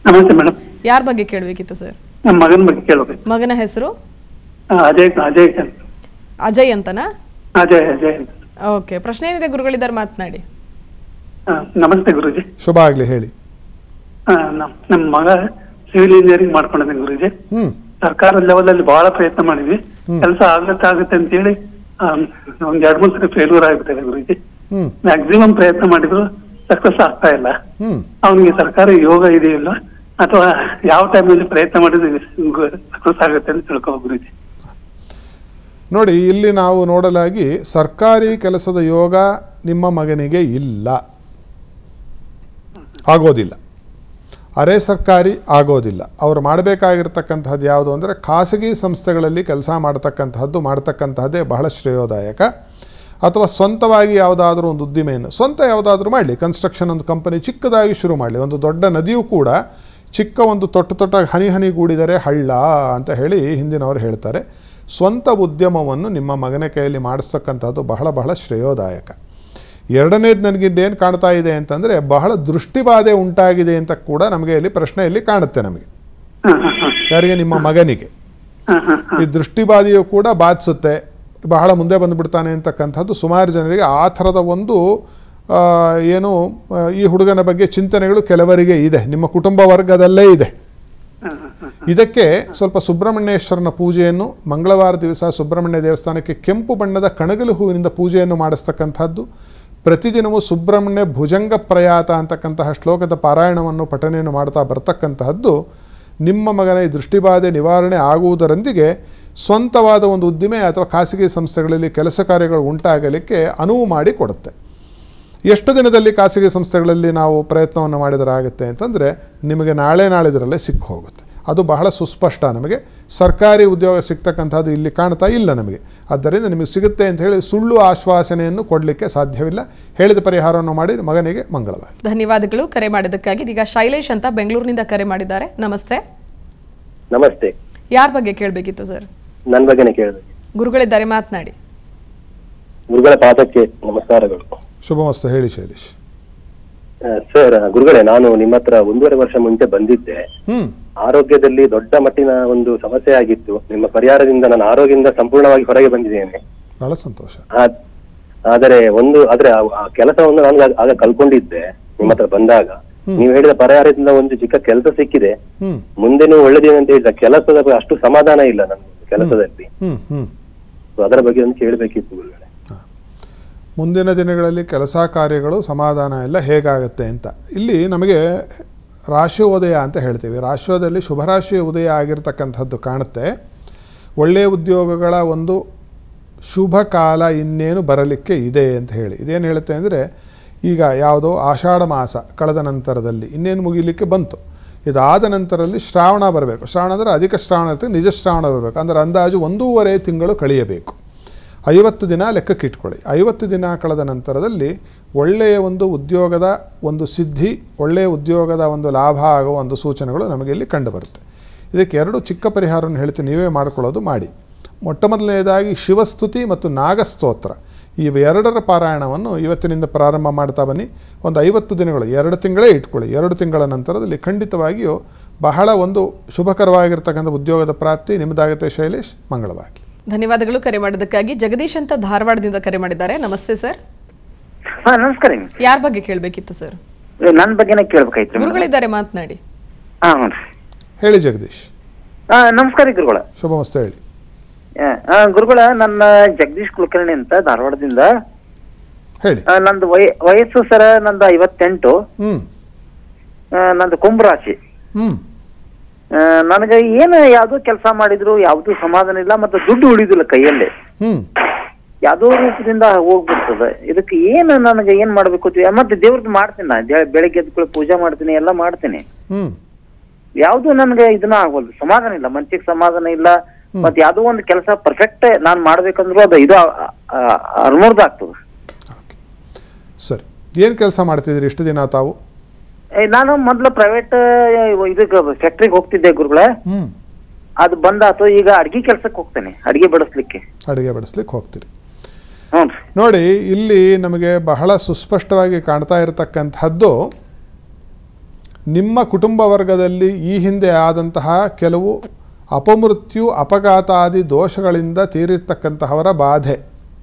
ನಮಸ್ತೆ ಮೇಡಮ್
ಯಾರ ಬಗ್ಗೆ ಕೇಳಬೇಕಿತ್ತು ಸರ್
ನಮ್ಮ ಮಗನ ಬಗ್ಗೆ ಕೇಳಬೇಕು
ಮಗನ ಹೆಸರು
ಅಜಯ್ ಅಜಯ್ ಅಂತ.
ಅಜಯ್ ಅಂತನಾ
ಅಜಯ್ ಅಜಯ್ ಅಂತ.
ಓಕೆ ಪ್ರಶ್ನೆ ಏನಿದೆ ಗುರುಗಳಿದ್ದಾರೆ ಮಾತನಾಡಿ
ಆ, ನಮಸ್ತೆ ಗುರುಜಿ
ಶುಭ ಆಗಲಿ ಹೇಳಿ
ಆ, ನಮ್ ನಮ್ಮ ಮಗ ಸಿವಿಲ್ ಇಂಜಿನಿಯರಿಂಗ್ ಮಾಡ್ಕೊಂಡಿದ್ದೀನಿ ಗುರುಜಿ
ಹ್ಞೂ
ಸರ್ಕಾರ ಲೆವೆಲ್ ಅಲ್ಲಿ ಬಹಳ ಪ್ರಯತ್ನ ಮಾಡಿದ್ವಿ ಕೆಲಸ ಆಗುತ್ತೆ ಆಗುತ್ತೆ ಅಂತ ಹೇಳಿ ಆ, ಒಂದ್ ಎರಡ್ ಮೂರು ಸರಿ ಫೇಲ್ಯೂರ್ ಆಗ್ಬಿಟ್ಟಿದೆ ಗುರುಜಿ
ಹ್ಞೂ
ಮ್ಯಾಕ್ಸಿಮಮ್ ಪ್ರಯತ್ನ ಮಾಡಿದ್ರು ಸಕ್ಸಸ್ ಆಗ್ತಾ ಇಲ್ಲ
ಹ್ಞೂ
ಅವನಿಗೆ ಸರ್ಕಾರಿ ಯೋಗ ಇದೆಯಿಲ್ಲ ಅಥವಾ ಯಾವ ಟೈಮಲ್ಲಿ ಪ್ರಯತ್ನ ಮಾಡಿದ್ರೆ ಸಕ್ಸಸ್ ಆಗುತ್ತೆ ಅಂತ ತಿಳ್ಕೊ ಗುರುಜಿ
ನೋಡಿ ಇಲ್ಲಿ ನಾವು ನೋಡಲಾಗಿ ಸರ್ಕಾರಿ ಕೆಲಸದ ಯೋಗ ನಿಮ್ಮ ಮಗನಿಗೆ ಇಲ್ಲ ಆಗೋದಿಲ್ಲ ಅರೆ ಸರ್ಕಾರಿ ಆಗೋದಿಲ್ಲ ಅವರು ಮಾಡಬೇಕಾಗಿರ್ತಕ್ಕಂಥದ್ದು ಯಾವುದು ಅಂದರೆ ಖಾಸಗಿ ಸಂಸ್ಥೆಗಳಲ್ಲಿ ಕೆಲಸ ಮಾಡ್ತಕ್ಕಂತಹದ್ದು ಮಾಡ್ತಕ್ಕಂತಹದ್ದೇ ಬಹಳ ಶ್ರೇಯೋದಾಯಕ ಅಥವಾ ಸ್ವಂತವಾಗಿ ಯಾವುದಾದ್ರೂ ಒಂದು ಉದ್ದಿಮೆಯನ್ನು ಸ್ವಂತ ಯಾವುದಾದ್ರೂ ಮಾಡಲಿ ಕನ್ಸ್ಟ್ರಕ್ಷನ್ ಒಂದು ಕಂಪನಿ ಚಿಕ್ಕದಾಗಿ ಶುರು ಮಾಡಲಿ ಒಂದು ದೊಡ್ಡ ನದಿಯೂ ಕೂಡ ಚಿಕ್ಕ ಒಂದು ತೊಟ್ಟು ತೊಟ್ಟಾಗಿ ಹನಿ ಹನಿ ಗೂಡಿದರೆ ಹಳ್ಳ ಅಂತ ಹೇಳಿ ಹಿಂದಿನವರು ಹೇಳ್ತಾರೆ ಸ್ವಂತ ಉದ್ಯಮವನ್ನು ನಿಮ್ಮ ಮಗನ ಕೈಯಲ್ಲಿ ಮಾಡಿಸ್ತಕ್ಕಂಥದ್ದು ಬಹಳ ಬಹಳ ಶ್ರೇಯೋದಾಯಕ ಎರಡನೇದು ನನಗಿದ್ದೇನು ಕಾಣ್ತಾ ಇದೆ ಅಂತಂದರೆ ಬಹಳ ದೃಷ್ಟಿಬಾಧೆ ಉಂಟಾಗಿದೆ ಅಂತ ಕೂಡ ನಮಗೆ ಇಲ್ಲಿ ಪ್ರಶ್ನೆಯಲ್ಲಿ ಕಾಣುತ್ತೆ ನಮಗೆ
ಹಾ ಹಾ ಹಾ
ಯಾರಿಗೆ ನಿಮ್ಮ ಮಗನಿಗೆ
ಹಾ ಹಾ ಹಾ
ಈ ದೃಷ್ಟಿಬಾಧೆಯು ಕೂಡ ಬಾಧಿಸುತ್ತೆ ಬಹಳ ಮುಂದೆ ಬಂದುಬಿಡ್ತಾನೆ ಅಂತಕ್ಕಂಥದ್ದು ಸುಮಾರು ಜನರಿಗೆ ಆ ಥರದ ಒಂದು ಆ, ಏನು ಆ, ಈ ಹುಡುಗನ ಬಗ್ಗೆ ಚಿಂತನೆಗಳು ಕೆಲವರಿಗೆ ಇದೆ ನಿಮ್ಮ ಕುಟುಂಬ ವರ್ಗದಲ್ಲೇ ಇದೆ ಇದಕ್ಕೆ ಸ್ವಲ್ಪ ಸುಬ್ರಹ್ಮಣ್ಯೇಶ್ವರನ ಪೂಜೆಯನ್ನು ಮಂಗಳವಾರ ದಿವಸ ಸುಬ್ರಹ್ಮಣ್ಯ ದೇವಸ್ಥಾನಕ್ಕೆ ಕೆಂಪು ಬಣ್ಣದ ಕಣಗಲು ಹೂವಿನಿಂದ ಪೂಜೆಯನ್ನು ಮಾಡಿಸ್ತಕ್ಕಂಥದ್ದು ಪ್ರತಿದಿನವೂ ಸುಬ್ರಹ್ಮಣ್ಯ ಭುಜಂಗ ಪ್ರಯಾತ ಅಂತಕ್ಕಂತಹ ಶ್ಲೋಕದ ಪಾರಾಯಣವನ್ನು ಪಠನೆಯನ್ನು ಮಾಡ್ತಾ ಬರ್ತಕ್ಕಂತಹದ್ದು ನಿಮ್ಮ ಮಗನ ಈ ದೃಷ್ಟಿಬಾಧೆ ನಿವಾರಣೆ ಆಗುವುದರೊಂದಿಗೆ ಸ್ವಂತವಾದ ಒಂದು ಉದ್ದಿಮೆ ಅಥವಾ ಖಾಸಗಿ ಸಂಸ್ಥೆಗಳಲ್ಲಿ ಕೆಲಸ ಕಾರ್ಯಗಳು ಉಂಟಾಗಲಿಕ್ಕೆ ಅನುವು ಮಾಡಿ ಕೊಡುತ್ತೆ ಎಷ್ಟು ದಿನದಲ್ಲಿ ಖಾಸಗಿ ಸಂಸ್ಥೆಗಳಲ್ಲಿ ನಾವು ಪ್ರಯತ್ನವನ್ನು ಮಾಡಿದರೆ ಆಗುತ್ತೆ ಅಂತಂದರೆ ನಿಮಗೆ ನಾಳೆ ನಾಳಿದರಲ್ಲೇ ಸಿಕ್ಕು ಹೋಗುತ್ತೆ ಅದು ಬಹಳ ಸುಸ್ಪಷ್ಟ ನಮಗೆ ಸರ್ಕಾರಿ ಉದ್ಯೋಗ ಸಿಗ್ತಕ್ಕಂಥದ್ದು ಇಲ್ಲಿ ಕಾಣ್ತಾ ಇಲ್ಲ ನಮಗೆ ಆದ್ದರಿಂದ ನಿಮಗೆ ಸಿಗುತ್ತೆ ಅಂತ ಹೇಳಿ ಸುಳ್ಳು ಆಶ್ವಾಸನೆಯನ್ನು ಕೊಡಲಿಕ್ಕೆ ಸಾಧ್ಯವಿಲ್ಲ ಹೇಳಿದ ಪರಿಹಾರವನ್ನು ಮಾಡಿ ಮಗನಿಗೆ ಮಂಗಳವಾಗಿ
ಧನ್ಯವಾದಗಳು ಕರೆ ಮಾಡಿದ್ದಕ್ಕಾಗಿ ಈಗ ಶೈಲೇಶ್ ಅಂತ ಬೆಂಗಳೂರಿನಿಂದ ಕರೆ ಮಾಡಿದ್ದಾರೆ ನಮಸ್ತೆ
ನಮಸ್ತೆ
ಯಾರ ಬಗ್ಗೆ ಕೇಳಬೇಕಿತ್ತು ಸರ್
ನನ್ನ ಬಗ್ಗೆನೇ ಕೇಳಬೇಕು
ಗುರುಗಳಿದ್ದಾರೆ ಮಾತನಾಡಿ
ಗುರುಗಳ ಪಾದಕ್ಕೆ ನಮಸ್ಕಾರಗಳು
ಶುಭಮಸ್ತು ಹೇಳಿ ಶೈಲೇಶ್
ಆ, ಸರ್ ಗುರುಗಳೇ ನಾನು ನಿಮ್ಮ ಹತ್ರ ಒಂದೂವರೆ ವರ್ಷ ಮುಂಚೆ ಬಂದಿದ್ದೆ
ಹ್ಞೂ
ಆರೋಗ್ಯದಲ್ಲಿ ದೊಡ್ಡ ಮಟ್ಟಿನ ಒಂದು ಸಮಸ್ಯೆ ಆಗಿತ್ತು ನಿಮ್ಮ ಪರಿಹಾರದಿಂದ ನಾನು ಆರೋಗ್ಯದಿಂದ ಸಂಪೂರ್ಣವಾಗಿ ಹೊರಗೆ ಬಂದಿದ್ದೇನೆ
ಭಾಳ ಸಂತೋಷ
ಆ- ಆದರೆ ಒಂದು ಆದ್ರೆ ಆ- ಆ ಕೆಲಸವನ್ನು ನಾನು ಆಗ- ಆಗ ಕಲ್ಕೊಂಡಿದ್ದೆ ನಿಮ್ಮ ಹತ್ರ ಬಂದಾಗ ನೀವು ಹೇಳಿದ ಪರಿಹಾರದಿಂದ ಒಂದು ಚಿಕ್ಕ ಕೆಲಸ ಸಿಕ್ಕಿದೆ
ಹ್ಞೂ
ಮುಂದೆನೂ ಒಳ್ಳೆದಿದೆ ಅಂತ ಹೇಳಿದ ಕೆಲಸದ ಬಗ್ಗೆ ಅಷ್ಟು ಸಮಾಧಾನ ಇಲ್ಲ ನನ್ನ ಕೆಲಸದಲ್ಲಿ
ಹ್ಞೂ ಹ್ಞೂ
So ಅದರ ಬಗ್ಗೆ ಒಂದು ಕೇಳಬೇಕಿತ್ತು ಗುರುಗಳೇ
ಮುಂದಿನ ದಿನಗಳಲ್ಲಿ ಕೆಲಸ ಕಾರ್ಯಗಳು ಸಮಾಧಾನ ಎಲ್ಲ ಹೇಗಾಗುತ್ತೆ ಅಂತ ಇಲ್ಲಿ ನಮಗೆ ರಾಶಿಯೋದಯ ಅಂತ ಹೇಳ್ತೀವಿ ರಾಶಿಯೋದಯಲ್ಲಿ ಶುಭರಾಶಿಯ ಉದಯ ಆಗಿರ್ತಕ್ಕಂಥದ್ದು ಕಾಣುತ್ತೆ ಒಳ್ಳೆಯ ಉದ್ಯೋಗಗಳ ಒಂದು ಶುಭ ಕಾಲ ಇನ್ನೇನು ಬರಲಿಕ್ಕೆ ಇದೆ ಅಂತ ಹೇಳಿ ಇದೇನು ಹೇಳುತ್ತೆ ಅಂದರೆ ಈಗ ಯಾವುದೋ ಆಷಾಢ ಮಾಸ ಕಳೆದ ನಂತರದಲ್ಲಿ ಇನ್ನೇನು ಮುಗಿಲಿಕ್ಕೆ ಬಂತು ಇದಾದ ನಂತರದಲ್ಲಿ ಶ್ರಾವಣ ಬರಬೇಕು ಶ್ರಾವಣ ಅಂದರೆ ಅಧಿಕ ಶ್ರಾವಣ ಇರ್ತದೆ ನಿಜ ಶ್ರಾವಣ ಬರಬೇಕು ಅಂದರೆ ಅಂದಾಜು ಒಂದೂವರೆ ತಿಂಗಳು ಕಳೆಯಬೇಕು ಐವತ್ತು ದಿನ ಲೆಕ್ಕಕ್ಕೆ ಇಟ್ಕೊಳ್ಳಿ ಐವತ್ತು ದಿನ ಕಳೆದ ನಂತರದಲ್ಲಿ ಒಳ್ಳೆಯ ಒಂದು ಉದ್ಯೋಗದ ಒಂದು ಸಿದ್ಧಿ ಒಳ್ಳೆಯ ಉದ್ಯೋಗದ ಒಂದು ಲಾಭ ಆಗುವ ಒಂದು ಸೂಚನೆಗಳು ನಮಗೆ ಇಲ್ಲಿ ಕಂಡುಬರುತ್ತೆ ಇದಕ್ಕೆ ಎರಡು ಚಿಕ್ಕ ಪರಿಹಾರವನ್ನು ಹೇಳ್ತೀನಿ ನೀವೇ ಮಾಡ್ಕೊಳ್ಳೋದು ಮಾಡಿ ಮೊಟ್ಟ ಮೊದಲನೇದಾಗಿ ಶಿವಸ್ತುತಿ ಮತ್ತು ನಾಗಸ್ತೋತ್ರ ಈ ಎರಡರ ಪಾರಾಯಣವನ್ನು ಇವತ್ತಿನಿಂದ ಪ್ರಾರಂಭ ಮಾಡ್ತಾ ಬನ್ನಿ ಒಂದು ಐವತ್ತು ದಿನಗಳು ಎರಡು ತಿಂಗಳೇ ಇಟ್ಕೊಳ್ಳಿ ಎರಡು ತಿಂಗಳ ನಂತರದಲ್ಲಿ ಖಂಡಿತವಾಗಿಯೂ ಬಹಳ ಒಂದು ಶುಭಕರವಾಗಿರ್ತಕ್ಕಂಥ ಉದ್ಯೋಗದ ಪ್ರಾಪ್ತಿ ನಿಮ್ಮದಾಗುತ್ತೆ ಶೈಲೇಶ್ ಮಂಗಳವಾಗಿ
ಧನ್ಯವಾದಗಳು ಕರೆ ಮಾಡಿದ್ದಕ್ಕಾಗಿ ಜಗದೀಶ್ ಅಂತ ಧಾರವಾಡದಿಂದ ಕರೆ ಮಾಡಿದ್ದಾರೆ ನಮಸ್ತೆ ಸರ್
ಹಾ ನಮಸ್ಕಾರ ರೀ
ಯಾರ ಬಗ್ಗೆ ಕೇಳಬೇಕಿತ್ತು ಸರ್
ನನ್ನ ಬಗ್ಗೆನೇ ಕೇಳ್ಬೇಕಾಯ್ತು
ಗುರುಗಳಿದ್ದಾರೆ ಮಾತನಾಡಿ
ಹಾ ಹ್ಞೂ ರೀ
ಹೇಳಿ ಜಗದೀಶ್
ಹಾ ನಮಸ್ಕಾರ ರೀ ಗುರುಗಳ
ಶುಭಮಸ್ತೆ ಹೇಳಿ
ಆ, ಗುರುಗಳ ನನ್ನ ಜಗದೀಶ್ ಕುಲಕರ್ಣಿ ಅಂತ ಧಾರವಾಡದಿಂದ
ಹೇಳಿ
ಆ, ನಂದು ವಯ ವಯಸ್ಸು ಸರ ನಂದು ಐವತ್ತೆಂಟು
ಹ್ಞೂ
ಆ, ನಂದು ಕುಂಭರಾಶಿ
ಹ್ಞೂ
ಆ, ನನಗೆ ಏನು ಯಾವ್ದೋ ಕೆಲಸ ಮಾಡಿದ್ರು ಯಾವ್ದು ಸಮಾಧಾನ ಇಲ್ಲ ಮತ್ತೆ ದುಡ್ಡು ಉಳಿದಿಲ್ಲ ಕೈಯಲ್ಲಿ
ಹ್ಞೂ
ಯಾವ್ದೋ ರೂಪದಿಂದ ಹೋಗ್ಬಿಡ್ತದೆ ಇದಕ್ಕೆ ಏನು ನನಗೆ ಏನ್ ಮಾಡ್ಬೇಕು ಅಂತ- ಮತ್ತೆ ದೇವ್ರದ್ದು ಮಾಡ್ತೀನಿ ನಾ ದೆ- ಬೆಳಗ್ಗೆ ಎದ್ಕೊಳ್ಳಿ ಪೂಜೆ ಮಾಡ್ತೀನಿ ಎಲ್ಲ ಮಾಡ್ತೀನಿ
ಹ್ಞೂ
ಯಾವ್ದು ನನ್ಗೆ ಇದನ್ನ ಆಗ್ವಲ್ದು ಸಮಾಧಾನ ಇಲ್ಲ ಮನ್ಸಿಗೆ ಸಮಾಧಾನ ಇಲ್ಲ ಮತ್ ಯಾವ್ದೋ ಒಂದು ಕೆಲಸ ಪರ್ಫೆಕ್ಟ್ ನಾನ್ ಮಾಡ್ಬೇಕಂದ್ರು ಅದು ಇದು ಅರ್ಮೂರ್ದ ಆಗ್ತದೆ
ಓಕೆ ಸರಿ ಏನು ಕೆಲಸ ಮಾಡ್ತಿದ್ದೀರಿ ಇಷ್ಟು ದಿನ ತಾವು
ಏ, ನಾನು ಮೊದ್ಲು ಪ್ರೈವೇಟ್ ಇದಕ್ಕೆ ಫ್ಯಾಕ್ಟ್ರಿಗೆ ಹೋಗ್ತಿದ್ದೆ ಗುರುಗಳ
ಹ್ಞೂ
ಅದು ಬಂದಾತು ಈಗ ಅಡ್ಗೆ ಕೆಲ್ಸಕ್ಕೆ ಹೋಗ್ತೇನೆ ಅಡ್ಗೆ ಬಡಿಸ್ಲಿಕ್ಕೆ
ಅಡುಗೆ ಬಡಿಸ್ಲಿಕ್ಕೆ ಹೋಗ್ತೀರಿ
ಹ್ಞೂ ರೀ
ನೋಡಿ ಇಲ್ಲಿ ನಮಗೆ ಬಹಳ ಸುಸ್ಪಷ್ಟವಾಗಿ ಕಾಣ್ತಾ ಇರತಕ್ಕಂಥದ್ದು ನಿಮ್ಮ ಕುಟುಂಬ ವರ್ಗದಲ್ಲಿ ಈ ಹಿಂದೆ ಆದಂತಹ ಕೆಲವು ಅಪಮೃತ್ಯು ಅಪಘಾತಾದಿ ದೋಷಗಳಿಂದ ತೀರಿರ್ತಕ್ಕಂತಹವರ ಬಾಧೆ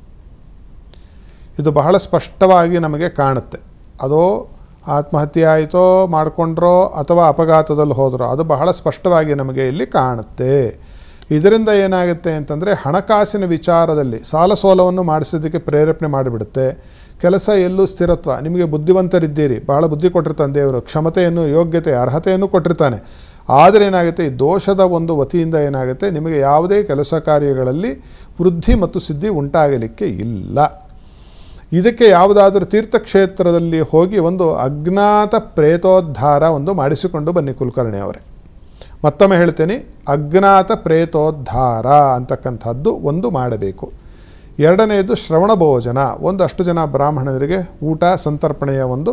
ಇದು ಬಹಳ ಸ್ಪಷ್ಟವಾಗಿ ನಮಗೆ ಕಾಣುತ್ತೆ ಅದೋ ಆತ್ಮಹತ್ಯೆ ಆಯಿತೋ ಮಾಡಿಕೊಂಡ್ರೋ ಅಥವಾ ಅಪಘಾತದಲ್ಲಿ ಹೋದರೋ ಅದು ಬಹಳ ಸ್ಪಷ್ಟವಾಗಿ ನಮಗೆ ಇಲ್ಲಿ ಕಾಣುತ್ತೆ ಇದರಿಂದ ಏನಾಗುತ್ತೆ ಅಂತಂದರೆ ಹಣಕಾಸಿನ ವಿಚಾರದಲ್ಲಿ ಸಾಲ ಸೋಲವನ್ನು ಮಾಡಿಸೋದಕ್ಕೆ ಪ್ರೇರೇಪಣೆ ಮಾಡಿಬಿಡುತ್ತೆ ಕೆಲಸ ಎಲ್ಲೂ ಸ್ಥಿರತ್ವ ನಿಮಗೆ ಬುದ್ಧಿವಂತರಿದ್ದೀರಿ ಬಹಳ ಬುದ್ಧಿ ಕೊಟ್ಟಿರ್ತಾನೆ ದೇವರು ಕ್ಷಮತೆಯನ್ನು ಯೋಗ್ಯತೆ ಅರ್ಹತೆಯನ್ನು ಕೊಟ್ಟಿರ್ತಾನೆ ಆದರೆ ಏನಾಗುತ್ತೆ ಈ ದೋಷದ ಒಂದು ವತಿಯಿಂದ ಏನಾಗುತ್ತೆ ನಿಮಗೆ ಯಾವುದೇ ಕೆಲಸ ಕಾರ್ಯಗಳಲ್ಲಿ ವೃದ್ಧಿ ಮತ್ತು ಸಿದ್ಧಿ ಉಂಟಾಗಲಿಕ್ಕೆ ಇಲ್ಲ ಇದಕ್ಕೆ ಯಾವುದಾದ್ರೂ ತೀರ್ಥಕ್ಷೇತ್ರದಲ್ಲಿ ಹೋಗಿ ಒಂದು ಅಜ್ಞಾತ ಪ್ರೇತೋದ್ಧಾರ ಒಂದು ಮಾಡಿಸಿಕೊಂಡು ಬನ್ನಿ ಕುಲಕರ್ಣಿ ಅವರೇ ಮತ್ತೊಮ್ಮೆ ಹೇಳ್ತೇನೆ ಅಜ್ಞಾತ ಪ್ರೇತೋದ್ಧಾರ ಅಂತಕ್ಕಂಥದ್ದು ಒಂದು ಮಾಡಬೇಕು ಎರಡನೆಯದು ಶ್ರವಣ ಭೋಜನ ಒಂದಷ್ಟು ಜನ ಬ್ರಾಹ್ಮಣರಿಗೆ ಊಟ ಸಂತರ್ಪಣೆಯ ಒಂದು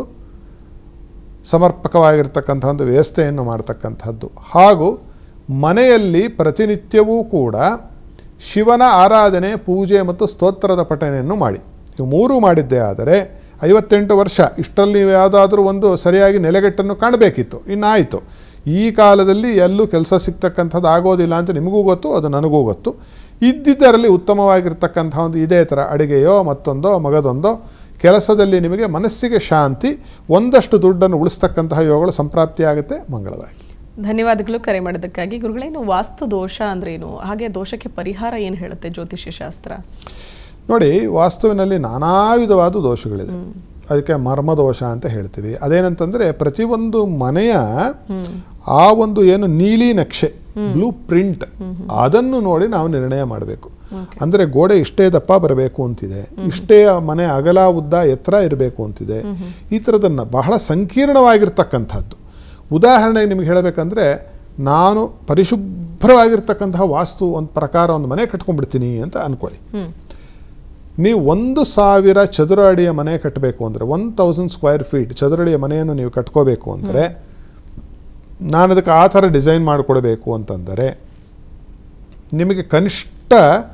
ಸಮರ್ಪಕವಾಗಿರ್ತಕ್ಕಂಥ ಒಂದು ವ್ಯವಸ್ಥೆಯನ್ನು ಮಾಡ್ತಕ್ಕಂಥದ್ದು ಹಾಗೂ ಮನೆಯಲ್ಲಿ ಪ್ರತಿನಿತ್ಯವೂ ಕೂಡ ಶಿವನ ಆರಾಧನೆ ಪೂಜೆ ಮತ್ತು ಸ್ತೋತ್ರದ ಪಠಣೆಯನ್ನು ಮಾಡಿ ಇವು ಮೂರು ಮಾಡಿದ್ದೇ ಆದರೆ ಐವತ್ತೆಂಟು ವರ್ಷ ಇಷ್ಟರಲ್ಲಿ ನೀವು ಯಾವುದಾದ್ರೂ ಒಂದು ಸರಿಯಾಗಿ ನೆಲೆಗಟ್ಟನ್ನು ಕಾಣಬೇಕಿತ್ತು ಇನ್ನಾಯಿತು ಈ ಕಾಲದಲ್ಲಿ ಎಲ್ಲೂ ಕೆಲಸ ಸಿಗ್ತಕ್ಕಂಥದ್ದು ಆಗೋದಿಲ್ಲ ಅಂತ ನಿಮಗೂ ಗೊತ್ತು ಅದು ನನಗೂ ಗೊತ್ತು ಇದ್ದಿದ್ದರಲ್ಲಿ ಉತ್ತಮವಾಗಿರ್ತಕ್ಕಂಥ ಒಂದು ಇದೇ ಥರ ಅಡುಗೆಯೋ ಮತ್ತೊಂದೋ ಮಗದೊಂದೋ ಕೆಲಸದಲ್ಲಿ ನಿಮಗೆ ಮನಸ್ಸಿಗೆ ಶಾಂತಿ ಒಂದಷ್ಟು ದುಡ್ಡನ್ನು ಉಳಿಸ್ತಕ್ಕಂತಹ ಯೋಗಗಳು ಸಂಪ್ರಾಪ್ತಿಯಾಗುತ್ತೆ ಮಂಗಳವಾಗಿ
ಧನ್ಯವಾದಗಳು ಕರೆ ಮಾಡಿದ್ದಕ್ಕಾಗಿ ಗುರುಗಳೇನು ವಾಸ್ತು ದೋಷ ಅಂದ್ರೇನು ಹಾಗೆ ದೋಷಕ್ಕೆ ಪರಿಹಾರ ಏನು ಹೇಳುತ್ತೆ ಜ್ಯೋತಿಷ್ಯ ಶಾಸ್ತ್ರ
ನೋಡಿ ವಾಸ್ತುವಿನಲ್ಲಿ ನಾನಾ ವಿಧವಾದ ದೋಷಗಳಿದೆ ಅದಕ್ಕೆ ಮರ್ಮದೋಷ ಅಂತ ಹೇಳ್ತೀವಿ ಅದೇನಂತಂದರೆ ಪ್ರತಿಯೊಂದು ಮನೆಯ ಆ ಒಂದು ಏನು ನೀಲಿ ನಕ್ಷೆ ಬ್ಲೂ ಪ್ರಿಂಟ್ ಅದನ್ನು ನೋಡಿ ನಾವು ನಿರ್ಣಯ ಮಾಡಬೇಕು ಅಂದರೆ ಗೋಡೆ ಇಷ್ಟೇ ದಪ್ಪ ಬರಬೇಕು ಅಂತಿದೆ ಇಷ್ಟೇ ಆ ಮನೆ ಅಗಲ ಉದ್ದ ಎತ್ತರ ಇರಬೇಕು ಅಂತಿದೆ ಈ ಥರದನ್ನು ಬಹಳ ಸಂಕೀರ್ಣವಾಗಿರ್ತಕ್ಕಂಥದ್ದು ಉದಾಹರಣೆಗೆ ನಿಮ್ಗೆ ಹೇಳಬೇಕಂದ್ರೆ ನಾನು ಪರಿಶುಭ್ರವಾಗಿರ್ತಕ್ಕಂತಹ ವಾಸ್ತು ಒಂದು ಪ್ರಕಾರ ಒಂದು ಮನೆ ಕಟ್ಕೊಂಡ್ಬಿಡ್ತೀನಿ ಅಂತ ಅಂದ್ಕೊಳ್ಳಿ ನೀವು ಒಂದು ಸಾವಿರ ಚದುರ ಅಡಿಯ ಮನೆ ಕಟ್ಟಬೇಕು ಅಂದರೆ ಒನ್ ತೌಸಂಡ್ ಸ್ಕ್ವೇರ್ ಫೀಟ್ ಚದುರಡಿಯ ಮನೆಯನ್ನು ನೀವು ಕಟ್ಕೋಬೇಕು ಅಂದರೆ ನಾನು ಅದಕ್ಕೆ ಆ ಥರ ಡಿಸೈನ್ ಮಾಡಿಕೊಡ್ಬೇಕು ಅಂತಂದರೆ ನಿಮಗೆ ಕನಿಷ್ಠ